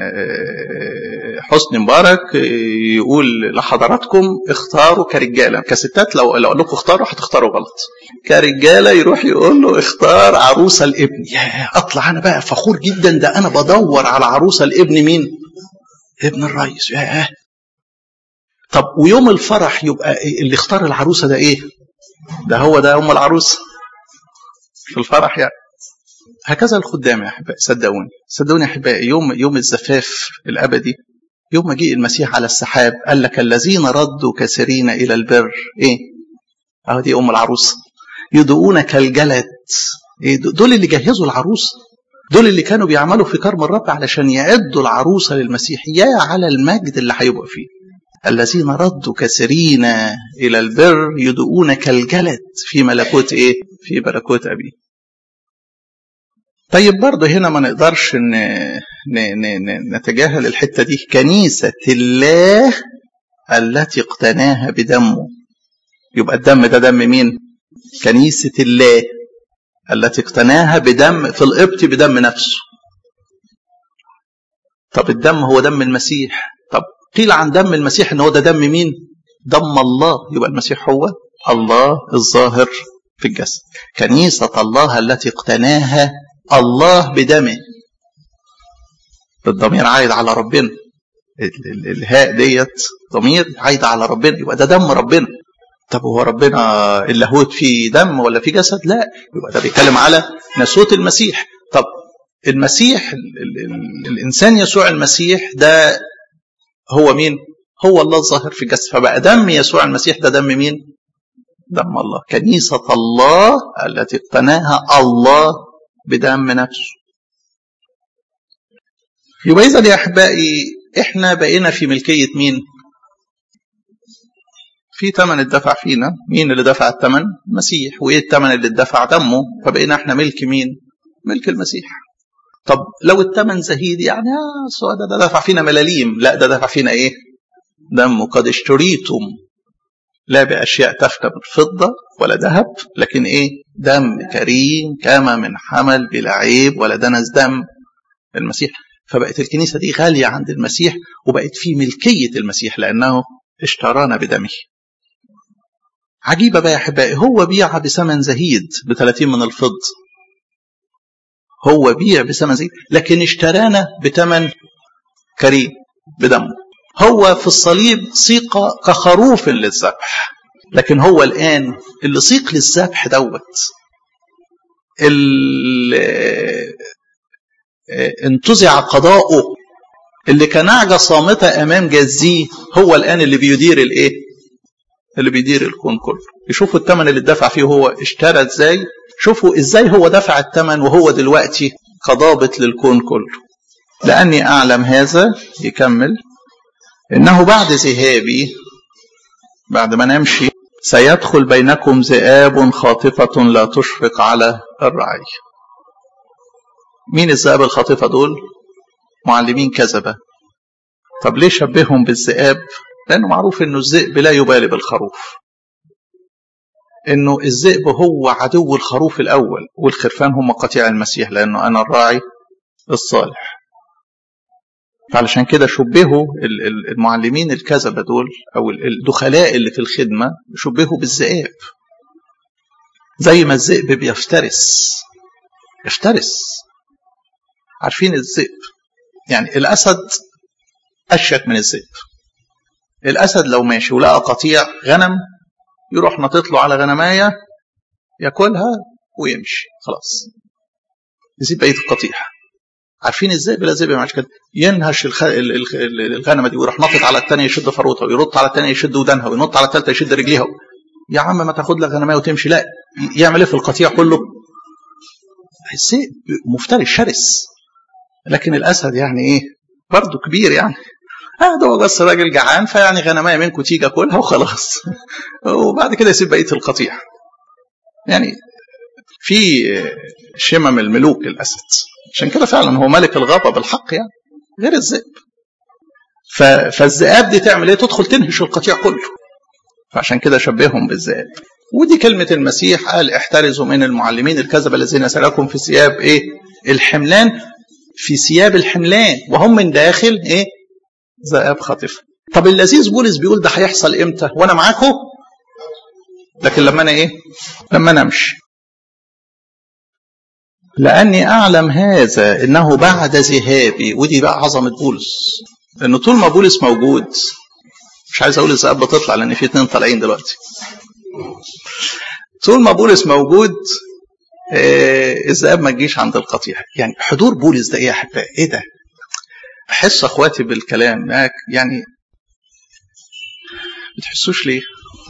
حسني مبارك يقول لحضراتكم اختاروا كرجاله كستات لو لو اقول لكم اختاروا هتختاروا غلط كرجاله يروح يقول له اختار عروسه لابن يا اطلع انا بقى فخور جدا ده انا بدور على عروسه لابن مين؟ ابن الرئيس ياه طب ويوم الفرح يبقى اللي اختار العروسه ده ايه؟ ده هو ده ام العروسه في الفرح يعني هكذا الخدام يا احبائي صدقوني صدقوني يا احبائي يوم يوم الزفاف الابدي يوم مجيء المسيح على السحاب قال لك الذين ردوا كثيرين الى البر ايه؟ اهو دي ام العروسه يدعون كالجلد إيه دول اللي جهزوا العروسه دول اللي كانوا بيعملوا في كرم الرب علشان يعدوا العروسه للمسيح يا على المجد اللي هيبقى فيه الذين ردوا كثيرين الى البر يدعون كالجلد في ملكوت ايه؟ في ملكوت ابيه طيب برضه هنا ما نقدرش ن... ن... ن... نتجاهل الحته دي كنيسه الله التي اقتناها بدمه يبقى الدم ده دم مين؟ كنيسه الله التي اقتناها بدم في القبط بدم نفسه طب الدم هو دم المسيح طب قيل عن دم المسيح ان هو ده دم مين؟ دم الله يبقى المسيح هو الله الظاهر في الجسد كنيسه الله التي اقتناها الله بدمه الضمير عايد على ربنا الهاء ديت ضمير عايد على ربنا يبقى ده دم ربنا طب هو ربنا اللاهوت فيه دم ولا فيه جسد لا يبقى ده بيتكلم على ناسوت المسيح طب المسيح ال ال ال الانسان يسوع المسيح ده هو مين هو الله الظاهر في الجسد فبقى دم يسوع المسيح ده دم مين دم الله كنيسة الله التي اقتناها الله بدم نفسه يبقى إذا يا أحبائي إحنا بقينا في ملكية مين؟ في ثمن اتدفع فينا، مين اللي دفع الثمن؟ المسيح، وإيه الثمن اللي اتدفع؟ دمه، فبقينا إحنا ملك مين؟ ملك المسيح. طب لو الثمن زهيد يعني آه ده, ده دفع فينا ملاليم، لا ده دفع فينا إيه؟ دمه قد اشتريتم لا بأشياء تفنى من فضة ولا ذهب لكن إيه دم كريم كما من حمل بلا عيب ولا دنس دم المسيح فبقت الكنيسة دي غالية عند المسيح وبقت في ملكية المسيح لأنه اشترانا بدمه عجيبة بقى يا أحبائي هو بيع بثمن زهيد ب 30 من الفضة هو بيع بثمن زهيد لكن اشترانا بثمن كريم بدمه هو في الصليب سيق كخروف للذبح لكن هو الآن اللي سيق للذبح دوت اللي انتزع قضاؤه اللي كنعجة صامتة أمام جزيه هو الآن اللي بيدير الإيه؟ اللي بيدير الكون كله يشوفوا الثمن اللي اتدفع فيه هو اشترى ازاي شوفوا ازاي هو دفع الثمن وهو دلوقتي كضابط للكون كله لأني أعلم هذا يكمل إنه بعد ذهابي بعد ما نمشي سيدخل بينكم ذئاب خاطفة لا تشفق على الرعي مين الذئاب الخاطفة دول معلمين كذبة طب ليه شبههم بالذئاب لأنه معروف أنه الذئب لا يبالي بالخروف أنه الذئب هو عدو الخروف الأول والخرفان هم قطيع المسيح لأنه أنا الراعي الصالح فعلشان كده شبهوا المعلمين الكذبة دول أو الدخلاء اللي في الخدمة شبهوا بالذئاب زي ما الذئب بيفترس يفترس عارفين الذئب يعني الأسد أشيك من الذئب الأسد لو ماشي ولقى قطيع غنم يروح نطط له على غنماية ياكلها ويمشي خلاص يسيب بقية القطيع عارفين الذئب لا ذئب مش كده ينهش الخ... الغنمه دي ويروح ناطط على الثانيه يشد فروتها ويرط على الثانيه يشد ودانها وينط على الثالثه يشد رجليها يا عم ما تاخد لك غنمايه وتمشي لا يعمل ايه في القطيع كله الذئب مفترس شرس لكن الاسد يعني ايه برضه كبير يعني اه ده هو بس راجل جعان فيعني غنمايه منكم تيجي كلها وخلاص وبعد كده يسيب بقيه القطيع يعني في شمم الملوك الاسد عشان كده فعلا هو ملك الغابه بالحق يعني غير الذئب فالذئاب دي تعمل ايه تدخل تنهش القطيع كله فعشان كده شبههم بالذئاب ودي كلمة المسيح قال احترزوا من المعلمين الكذبة الذين سلكوا في ثياب ايه الحملان في ثياب الحملان وهم من داخل ايه ذئاب خاطفة طب اللذيذ بولس بيقول ده هيحصل امتى وانا معاكم لكن لما انا ايه لما انا امشي لاني اعلم هذا انه بعد ذهابي ودي بقى عظمه بولس لانه طول ما بولس موجود مش عايز اقول الذئاب بتطلع لان في اتنين طالعين دلوقتي طول ما بولس موجود الذئاب ما تجيش عند القطيع يعني حضور بولس ده ايه يا احبائي ايه ده بحس اخواتي بالكلام يعني بتحسوش ليه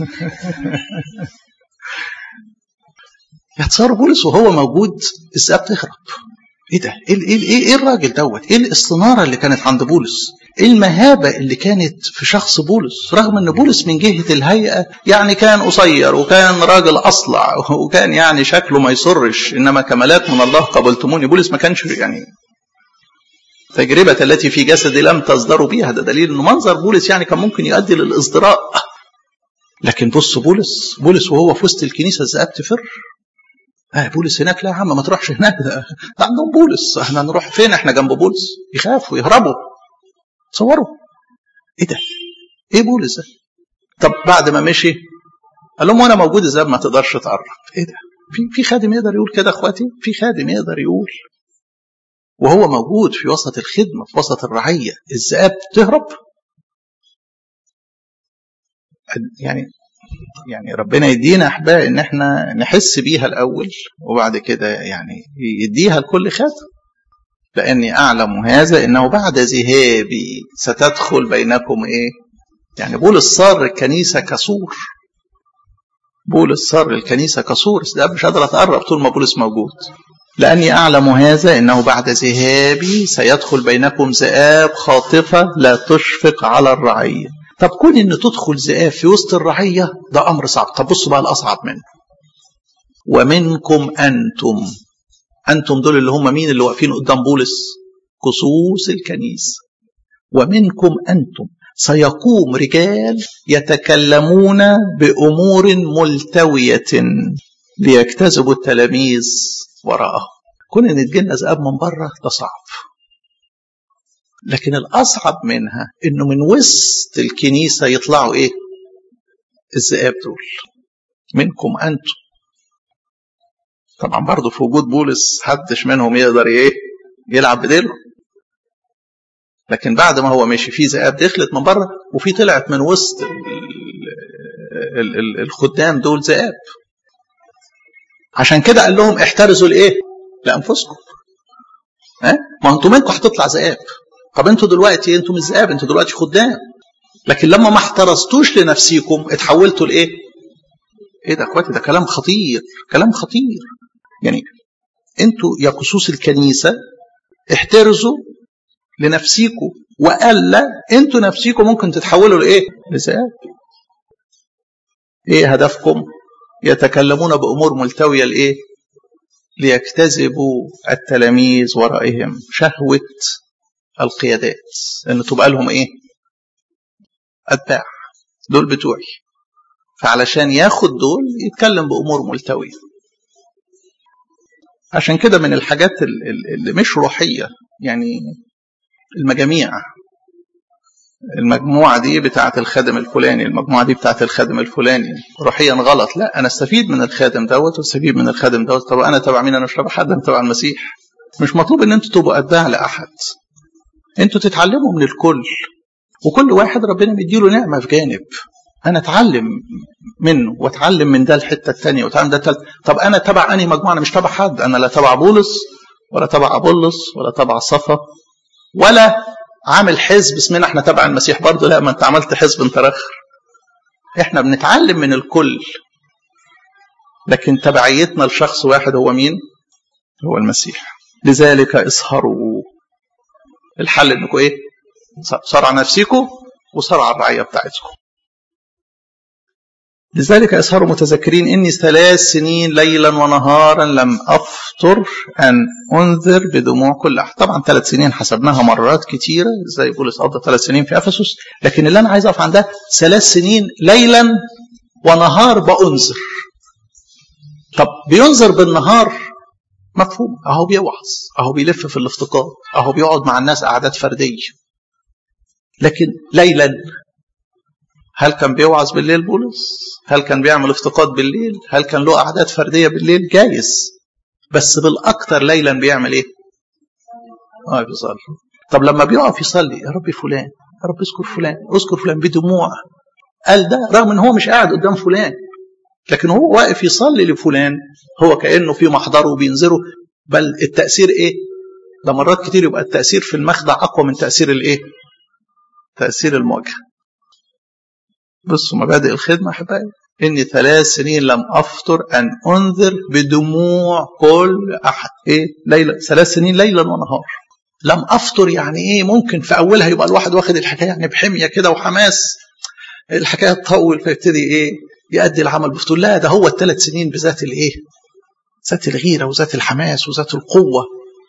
يتصاروا بولس وهو موجود الذئاب تهرب ايه ده ايه ايه ايه, إيه الراجل دوت ايه الاستناره اللي كانت عند بولس ايه المهابه اللي كانت في شخص بولس رغم ان بولس من جهه الهيئه يعني كان قصير وكان راجل اصلع وكان يعني شكله ما يسرش انما كمالات من الله قبلتموني بولس ما كانش يعني تجربة التي في جسدي لم تصدروا بها ده دليل انه منظر بولس يعني كان ممكن يؤدي للازدراء لكن بص بولس بولس وهو في وسط الكنيسه الذئاب تفر آه بولس هناك لا يا عم ما تروحش هناك ده, ده عندهم بولس احنا نروح فين احنا جنب بولس يخافوا يهربوا تصوروا ايه ده ايه بولس ده طب بعد ما مشي قال لهم وانا موجود الذئاب ما تقدرش تقرب ايه ده في في خادم يقدر يقول كده اخواتي في خادم يقدر يقول وهو موجود في وسط الخدمه في وسط الرعيه الذئاب تهرب يعني يعني ربنا يدينا احباء ان احنا نحس بيها الاول وبعد كده يعني يديها لكل خادم لاني اعلم هذا انه بعد ذهابي ستدخل بينكم ايه يعني بولس صار الكنيسه كسور بولس صار الكنيسه كسور ده مش قادره تقرب طول ما بولس موجود لاني اعلم هذا انه بعد ذهابي سيدخل بينكم ذئاب خاطفه لا تشفق على الرعيه طب كون ان تدخل ذئاب في وسط الرعيه ده امر صعب طب بصوا بقى الاصعب منه ومنكم انتم انتم دول اللي هم مين اللي واقفين قدام بولس كسوس الكنيسه ومنكم انتم سيقوم رجال يتكلمون بامور ملتويه ليجتذبوا التلاميذ وراءهم كون ان تجينا ذئاب من بره ده صعب لكن الأصعب منها إنه من وسط الكنيسة يطلعوا إيه؟ الذئاب دول منكم أنتم طبعا برضه في وجود بولس حدش منهم يقدر إيه؟ يلعب بديله لكن بعد ما هو مشي في ذئاب دخلت من بره وفي طلعت من وسط الخدام دول ذئاب عشان كده قال لهم احترزوا لايه؟ لانفسكم ها؟ ما انتم منكم هتطلع ذئاب طب انتوا دلوقتي انتوا مش ذئاب انتوا دلوقتي خدام لكن لما ما احترزتوش لنفسيكم اتحولتوا لايه؟ ايه ده اخواتي ده كلام خطير كلام خطير يعني انتوا يا كسوس الكنيسه احترزوا لنفسيكم والا انتوا نفسيكم ممكن تتحولوا لايه؟ لذئاب ايه هدفكم؟ يتكلمون بامور ملتويه لايه؟ ليجتذبوا التلاميذ ورائهم شهوه القيادات ان تبقى لهم ايه اتباع دول بتوعي فعلشان ياخد دول يتكلم بامور ملتويه عشان كده من الحاجات اللي مش روحيه يعني المجاميع المجموعة دي بتاعة الخادم الفلاني المجموعة دي بتاعة الخادم الفلاني روحيا غلط لا أنا استفيد من الخادم دوت واستفيد من الخادم دوت طب أنا تبع مين أنا مش تبع حد أنا تبع المسيح مش مطلوب ان انتوا تبقوا اتباع لاحد انتوا تتعلموا من الكل وكل واحد ربنا مديله نعمه في جانب انا اتعلم منه واتعلم من ده الحته الثانيه واتعلم ده الثالث طب انا تبع انهي مجموعه انا مش تبع حد انا لا تبع بولس ولا تبع ابولس ولا تبع صفا ولا عامل حزب اسمنا احنا تبع المسيح برضه لا ما انت عملت حزب انت رخر احنا بنتعلم من الكل لكن تبعيتنا لشخص واحد هو مين هو المسيح لذلك اسهروا الحل انكم ايه صار على نفسكم وصار على الرعيه بتاعتكم لذلك اسهروا متذكرين اني ثلاث سنين ليلا ونهارا لم افطر ان انذر بدموع كل احد طبعا ثلاث سنين حسبناها مرات كتيره زي بولس قضى ثلاث سنين في افسس لكن اللي انا عايز اقف عندها ثلاث سنين ليلا ونهار بانذر طب بينذر بالنهار مفهوم اهو بيوعظ اهو بيلف في الافتقاد اهو بيقعد مع الناس قعدات فرديه لكن ليلا هل كان بيوعظ بالليل بولس هل كان بيعمل افتقاد بالليل هل كان له قعدات فرديه بالليل جايز بس بالاكثر ليلا بيعمل ايه اه بيصلي طب لما بيقف يصلي يا رب فلان يا رب اذكر فلان اذكر فلان بدموع قال ده رغم ان هو مش قاعد قدام فلان لكن هو واقف يصلي لفلان هو كانه في محضره وبينذره بل التاثير ايه ده مرات كتير يبقى التاثير في المخدع اقوى من تاثير الايه تاثير المواجهه بصوا مبادئ الخدمه احبائي اني ثلاث سنين لم افطر ان انذر بدموع كل احد ايه ليلة ثلاث سنين ليلا ونهار لم افطر يعني ايه ممكن في اولها يبقى الواحد واخد الحكايه يعني بحميه كده وحماس الحكايه تطول فيبتدي ايه يؤدي العمل بفتور لا ده هو الثلاث سنين بذات الايه ذات الغيره وذات الحماس وذات القوه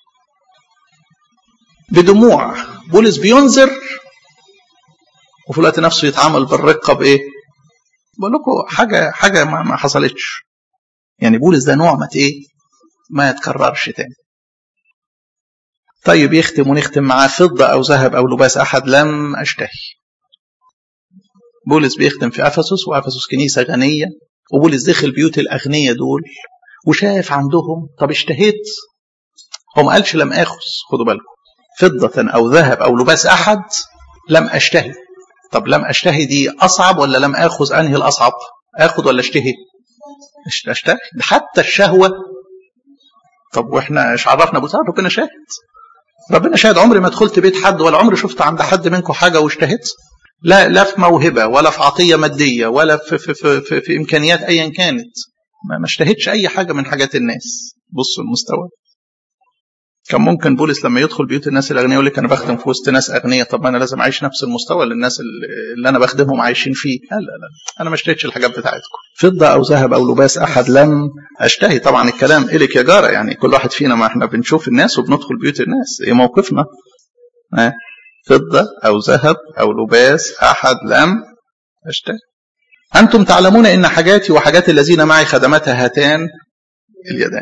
بدموع بولس بينذر وفي الوقت نفسه يتعامل بالرقه بايه بقول لكم حاجه حاجه ما, ما حصلتش يعني بولس ده نوع ما ايه ما يتكررش تاني طيب يختم ونختم معاه فضة أو ذهب أو لباس أحد لم أشتهي بولس بيخدم في أفسس وأفسس كنيسة غنية وبولس دخل بيوت الأغنياء دول وشاف عندهم طب اشتهيت هو ما قالش لم آخذ خدوا بالكم فضة أو ذهب أو لباس أحد لم أشتهي طب لم أشتهي دي أصعب ولا لم آخذ أنهي الأصعب آخذ ولا أشتهي أشتهي حتى الشهوة طب وإحنا إيش عرفنا أبو ربنا شاهد ربنا شاهد عمري ما دخلت بيت حد ولا عمري شفت عند حد منكم حاجة واشتهيت لا لا في موهبة ولا في عطية مادية ولا في, في, في, في, في إمكانيات أيا كانت ما اشتهيتش أي حاجة من حاجات الناس بصوا المستوى كان ممكن بولس لما يدخل بيوت الناس الاغنياء يقول لك انا بخدم في وسط ناس اغنياء طب انا لازم اعيش نفس المستوى اللي الناس اللي انا بخدمهم عايشين فيه لا لا لا انا ما اشتهيتش الحاجات بتاعتكم فضه او ذهب او لباس احد لم اشتهي طبعا الكلام الك يا جاره يعني كل واحد فينا ما احنا بنشوف الناس وبندخل بيوت الناس ايه موقفنا اه فضه او ذهب او لباس احد لم اشتهي انتم تعلمون ان حاجاتي وحاجات الذين معي خدمتها هاتان اليدان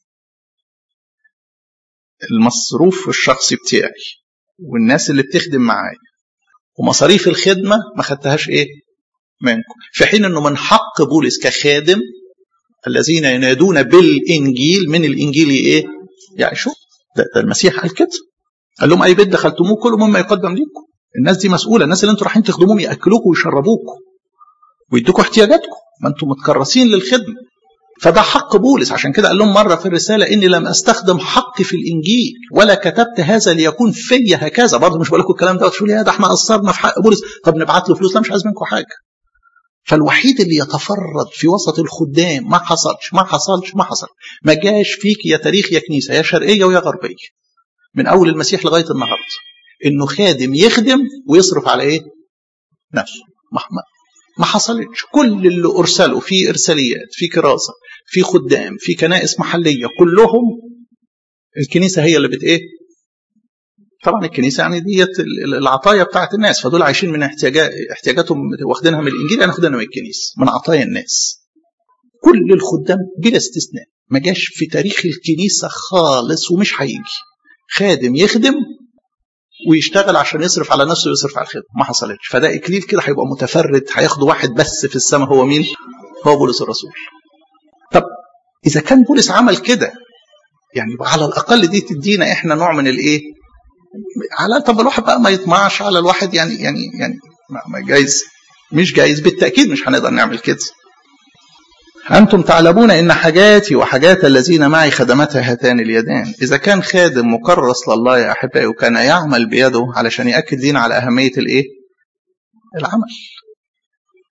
المصروف الشخصي بتاعي والناس اللي بتخدم معايا ومصاريف الخدمة ما خدتهاش ايه منكم في حين انه من حق بولس كخادم الذين ينادون بالانجيل من الانجيل ايه يعني شو ده, ده المسيح قال كده قال لهم اي بيت دخلتموه كل مما يقدم لكم الناس دي مسؤوله الناس اللي انتوا رايحين تخدموهم ياكلوكم ويشربوكم ويدوكوا احتياجاتكم ما انتم متكرسين للخدمه فده حق بولس عشان كده قال لهم مرة في الرسالة إني لم أستخدم حقي في الإنجيل ولا كتبت هذا ليكون في هكذا برضه مش بقول لكم الكلام ده تقولوا يا ده احنا قصرنا في حق بولس طب نبعت له فلوس لا مش عايز منكم حاجة فالوحيد اللي يتفرد في وسط الخدام ما حصلش ما حصلش ما حصل ما جاش فيك يا تاريخ يا كنيسة يا شرقية ويا غربية من أول المسيح لغاية النهاردة إنه خادم يخدم ويصرف على إيه؟ نفسه ما حصلتش كل اللي أرسلوا في إرساليات في كراسة في خدام في كنائس محلية كلهم الكنيسة هي اللي بت إيه طبعا الكنيسة يعني ديت العطايا بتاعت الناس فدول عايشين من احتياجات احتياجاتهم واخدينها من الإنجيل أنا واخدينها من الكنيسة من عطايا الناس كل الخدام بلا استثناء ما جاش في تاريخ الكنيسة خالص ومش هيجي خادم يخدم ويشتغل عشان يصرف على نفسه ويصرف على الخدمه ما حصلتش فده اكليل كده هيبقى متفرد هياخده واحد بس في السماء هو مين هو بولس الرسول طب اذا كان بولس عمل كده يعني على الاقل دي تدينا احنا نوع من الايه على طب الواحد بقى ما يطمعش على الواحد يعني يعني يعني ما جايز مش جايز بالتاكيد مش هنقدر نعمل كده أنتم تعلمون إن حاجاتي وحاجات الذين معي خدمتها هاتان اليدان إذا كان خادم مكرس لله يا أحبائي وكان يعمل بيده علشان يأكد لنا على أهمية الإيه؟ العمل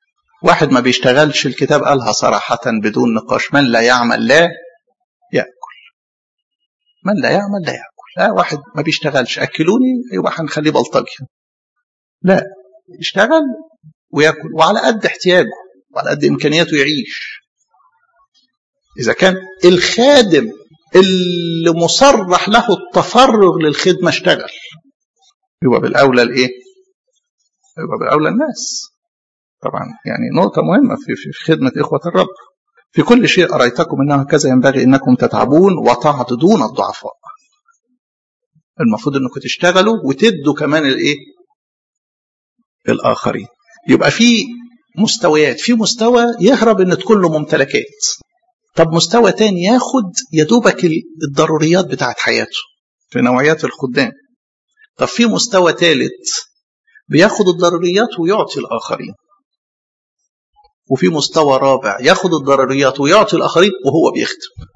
واحد ما بيشتغلش الكتاب قالها صراحة بدون نقاش من لا يعمل لا يأكل من لا يعمل لا يأكل لا واحد ما بيشتغلش أكلوني يبقى هنخليه بلطجي لا يشتغل ويأكل وعلى قد احتياجه وعلى قد إمكانياته يعيش إذا كان الخادم اللي مصرح له التفرغ للخدمة اشتغل يبقى بالأولى الإيه؟ يبقى بالأولى الناس طبعا يعني نقطة مهمة في, في خدمة إخوة الرب في كل شيء أريتكم أنه هكذا ينبغي أنكم تتعبون وتعضدون الضعفاء المفروض أنكم تشتغلوا وتدوا كمان الإيه؟ الآخرين يبقى في مستويات في مستوى يهرب ان تكون له ممتلكات طب مستوى تاني ياخد يدوبك الضروريات بتاعت حياته في نوعيات الخدام طب في مستوى ثالث بياخد الضروريات ويعطي الآخرين وفي مستوى رابع ياخد الضروريات ويعطي الآخرين وهو بيخدم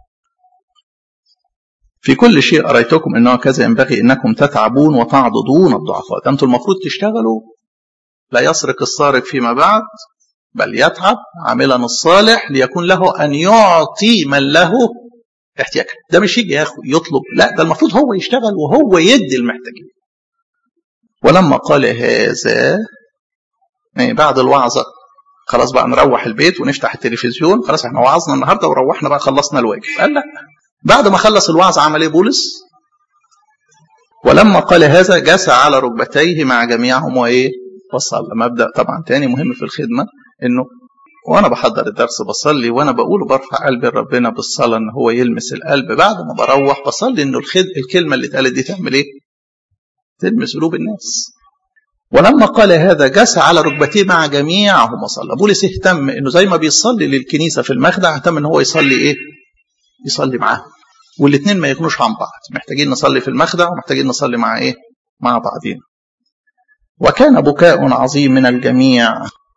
في كل شيء أريتكم أنه كذا ينبغي أنكم تتعبون وتعضدون الضعفاء أنتم المفروض تشتغلوا لا يسرق السارق فيما بعد بل يتعب عاملا الصالح ليكون له أن يعطي من له احتياج ده مش يجي ياخد يطلب لا ده المفروض هو يشتغل وهو يدي المحتاجين ولما قال هذا يعني بعد الوعظة خلاص بقى نروح البيت ونفتح التلفزيون خلاص احنا وعظنا النهارده وروحنا بقى خلصنا الواجب قال لا بعد ما خلص الوعظ عمل ايه بولس ولما قال هذا جسى على ركبتيه مع جميعهم وايه وصلى مبدا طبعا تاني مهم في الخدمه انه وانا بحضر الدرس بصلي وانا بقول برفع قلبي لربنا بالصلاه ان هو يلمس القلب بعد ما بروح بصلي انه الخد... الكلمه اللي اتقالت دي تعمل ايه؟ تلمس قلوب الناس. ولما قال هذا جسى على ركبتيه مع جميعهم وصلى بولس اهتم انه زي ما بيصلي للكنيسه في المخدع اهتم ان هو يصلي ايه؟ يصلي معاهم. والاثنين ما يكونوش عن بعض محتاجين نصلي في المخدع ومحتاجين نصلي مع ايه؟ مع بعضين. وكان بكاء عظيم من الجميع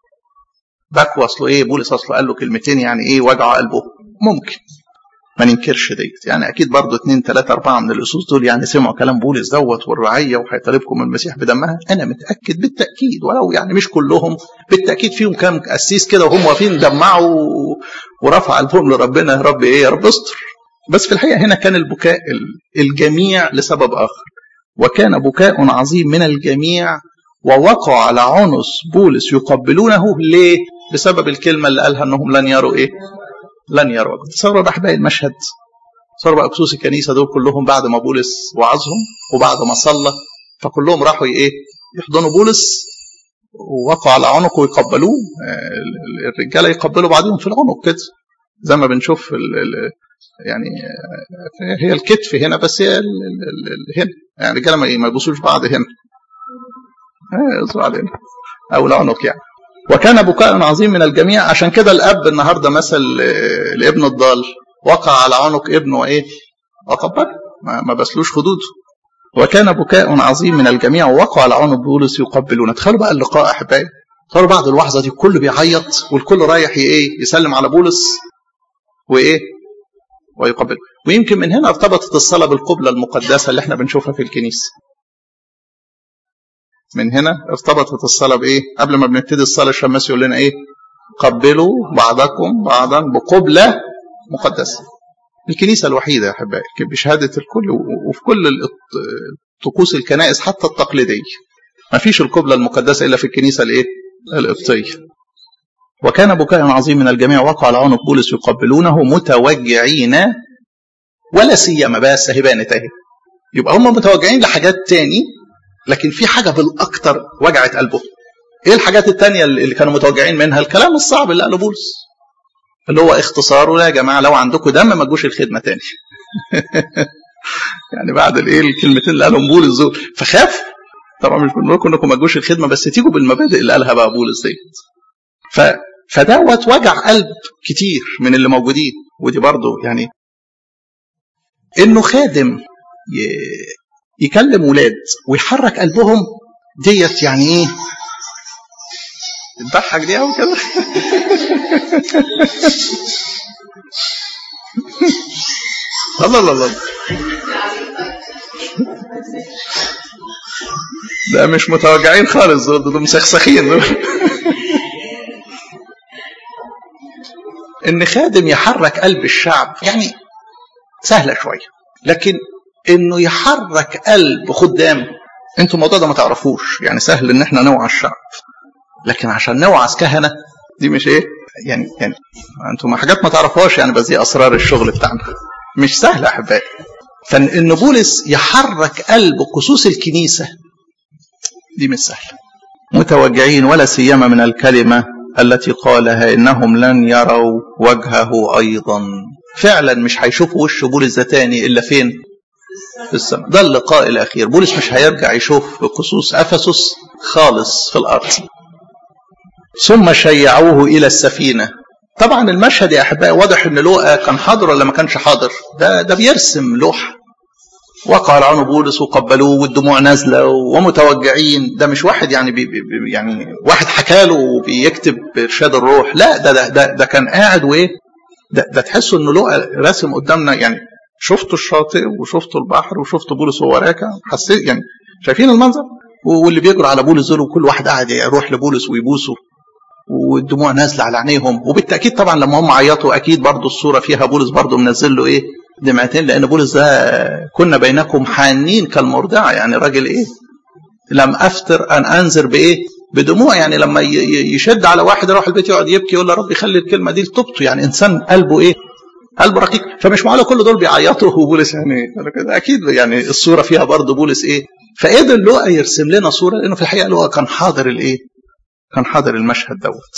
بكوا اصله ايه بولس اصله قال له كلمتين يعني ايه وجع قلبه ممكن ما ننكرش ديت يعني اكيد برضه اثنين ثلاثة أربعة من الأسوس دول يعني سمعوا كلام بولس دوت والرعية وهيطالبكم المسيح بدمها أنا متأكد بالتأكيد ولو يعني مش كلهم بالتأكيد فيهم كام قسيس كده وهم واقفين دمعوا ورفع قلبهم لربنا يا رب إيه يا رب استر بس في الحقيقة هنا كان البكاء الجميع لسبب آخر وكان بكاء عظيم من الجميع ووقعوا على عنص بولس يقبلونه ليه؟ بسبب الكلمة اللي قالها انهم لن يروا ايه؟ لن يروا تصوروا بقى احبائي المشهد تصوروا بقى كسوس الكنيسة دول كلهم بعد ما بولس وعظهم وبعد ما صلى فكلهم راحوا ايه؟ يحضنوا بولس ووقعوا على عنقه ويقبلوه الرجاله يقبلوا بعضهم في العنق كده زي ما بنشوف ال ال يعني هي الكتف هنا بس هي ال ال هنا يعني الرجاله ما يبصوش بعض هنا يصوا علينا او العنق يعني وكان بكاء عظيم من الجميع عشان كده الاب النهارده مثل لابن الضال وقع على عنق ابنه وايه وقبل ما بسلوش خدوده وكان بكاء عظيم من الجميع ووقع على عنق بولس يقبلون تخيلوا بقى اللقاء احبائي تخيلوا بعد اللحظه دي الكل بيعيط والكل رايح ايه يسلم على بولس وايه ويقبل ويمكن من هنا ارتبطت الصلاه بالقبله المقدسه اللي احنا بنشوفها في الكنيسه من هنا ارتبطت الصلاة بإيه؟ قبل ما بنبتدي الصلاة الشماس يقول لنا إيه؟ قبلوا بعضكم بعضا بقبلة مقدسة. الكنيسة الوحيدة يا أحبائي بشهادة الكل وفي كل طقوس الكنائس حتى التقليدية. ما فيش القبلة المقدسة إلا في الكنيسة الإيه؟ القبطية. وكان بكاء عظيم من الجميع وقع على عنق بولس يقبلونه متوجعين ولا سيما بس اهي بانت اهي. يبقى هم متوجعين لحاجات تاني لكن في حاجة بالأكثر وجعت قلبه ايه الحاجات التانية اللي كانوا متوجعين منها الكلام الصعب اللي قاله بولس اللي هو اختصاره يا جماعة لو عندكم دم ما تجوش الخدمة تاني يعني بعد الايه الكلمتين اللي قالهم بولس دول فخاف طبعا مش بنقول لكم انكم ما تجوش الخدمة بس تيجوا بالمبادئ اللي قالها بقى بولس ديت ف فدوت وجع قلب كتير من اللي موجودين ودي برضه يعني انه خادم يكلم ولاد ويحرك قلبهم ديت يعني ايه تضحك دي قوي كده الله الله الله ده مش متوجعين خالص دول دول مسخسخين دول ان خادم يحرك قلب الشعب يعني سهله شويه لكن انه يحرك قلب خدام انتوا الموضوع ده ما تعرفوش يعني سهل ان احنا نوعى الشعب لكن عشان نوعظ كهنه دي مش ايه يعني يعني انتوا ما حاجات ما تعرفوهاش يعني بس دي اسرار الشغل بتاعنا مش سهل احبائي فان بولس يحرك قلب خصوص الكنيسه دي مش سهله متوجعين ولا سيما من الكلمه التي قالها انهم لن يروا وجهه ايضا فعلا مش هيشوفوا وش بولس ده تاني الا فين في السماء ده اللقاء الاخير بولس مش هيرجع يشوف خصوص افسس خالص في الارض ثم شيعوه الى السفينه طبعا المشهد يا احبائي واضح ان لوقا كان حاضر ولا ما كانش حاضر ده ده بيرسم لوحه وقع العون بولس وقبلوه والدموع نازله ومتوجعين ده مش واحد يعني بي بي يعني واحد حكى له وبيكتب ارشاد الروح لا ده ده ده, ده كان قاعد وايه ده, ده تحسوا ان لوقا راسم قدامنا يعني شفتوا الشاطئ وشفتوا البحر وشفتوا بولس وهو راكع حسيت يعني شايفين المنظر واللي بيجروا على بولس دول وكل واحد قاعد يروح لبولس ويبوسه والدموع نازله على عينيهم وبالتاكيد طبعا لما هم عيطوا اكيد برضو الصوره فيها بولس برضو منزل له ايه دمعتين لان بولس ده كنا بينكم حانين كالمرضعه يعني راجل ايه لم افتر ان انذر بايه بدموع يعني لما يشد على واحد يروح البيت يقعد يبكي يقول يا رب خلي الكلمه دي لطوبته يعني انسان قلبه ايه قلبه رقيق فمش معقوله كل دول بيعيطوا وبولس يعني اكيد يعني الصوره فيها برضه بولس ايه فقدر لوقا يرسم لنا صوره لانه في الحقيقه لوقا كان حاضر الايه كان حاضر المشهد دوت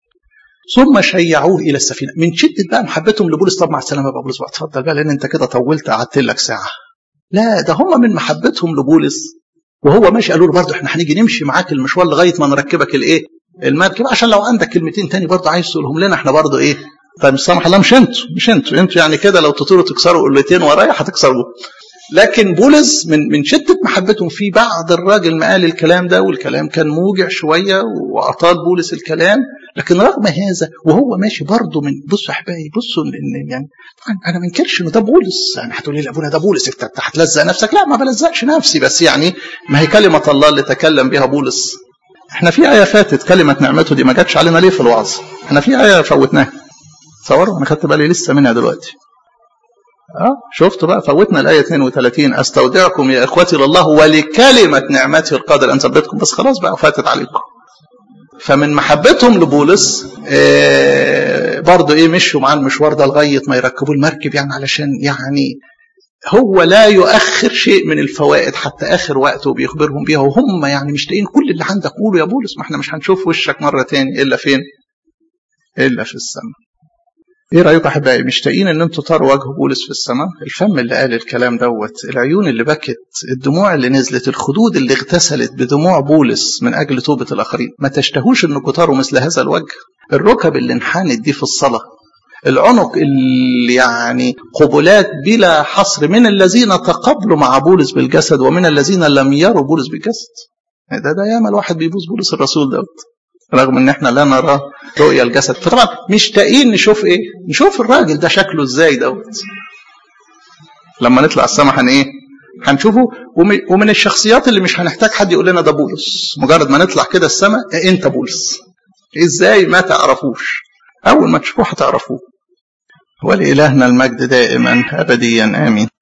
ثم شيعوه الى السفينه من شده بقى محبتهم لبولس طب مع السلامه بقى بولس بقى اتفضل بقى لان انت كده طولت قعدت لك ساعه لا ده هم من محبتهم لبولس وهو ماشي قالوا له برضه احنا هنيجي نمشي معاك المشوار لغايه ما نركبك الايه المركب عشان لو عندك كلمتين تاني برضه عايز تقولهم لنا احنا برضه ايه طيب سامح الله مش انتوا مش انتوا انتوا يعني كده لو تطيروا تكسروا قلتين ورايا هتكسروا لكن بولس من من شده محبتهم في بعض الراجل ما قال الكلام ده والكلام كان موجع شويه واطال بولس الكلام لكن رغم هذا وهو ماشي برضه من بصوا يا احبائي بصوا ان يعني طبعا انا ما انكرش انه ده بولس يعني هتقول لي ابونا ده بولس انت هتلزق نفسك لا ما بلزقش نفسي بس يعني ما هي كلمه الله اللي تكلم بها بولس احنا في ايه فاتت كلمه نعمته دي ما جاتش علينا ليه في الوعظ احنا في ايه فوتناها تصوروا انا خدت بالي لسه منها دلوقتي اه شفتوا بقى فوتنا الايه 32 استودعكم يا اخوتي لله ولكلمه نعمته القادر ان ثبتكم بس خلاص بقى فاتت عليكم فمن محبتهم لبولس آه برضه ايه مشوا معاه المشوار ده لغايه ما يركبوا المركب يعني علشان يعني هو لا يؤخر شيء من الفوائد حتى اخر وقته بيخبرهم بيها وهم يعني مش لاقيين كل اللي عندك قوله يا بولس ما احنا مش هنشوف وشك مره تاني الا فين؟ الا في السماء. ايه رايكم احبائي مشتاقين ان انتوا تروا وجه بولس في السماء الفم اللي قال الكلام دوت العيون اللي بكت الدموع اللي نزلت الخدود اللي اغتسلت بدموع بولس من اجل توبه الاخرين ما تشتهوش انكم تروا مثل هذا الوجه الركب اللي انحنت دي في الصلاه العنق اللي يعني قبلات بلا حصر من الذين تقابلوا مع بولس بالجسد ومن الذين لم يروا بولس بالجسد ده ده ياما الواحد بيبوس بولس الرسول دوت رغم ان احنا لا نرى رؤيا الجسد فطبعا مشتاقين نشوف ايه نشوف الراجل ده شكله ازاي دوت لما نطلع السما هن ايه هنشوفه ومن الشخصيات اللي مش هنحتاج حد يقول لنا ده بولس مجرد ما نطلع كده السما انت بولس ازاي ما تعرفوش اول ما تشوفوه هتعرفوه ولإلهنا المجد دائما ابديا امين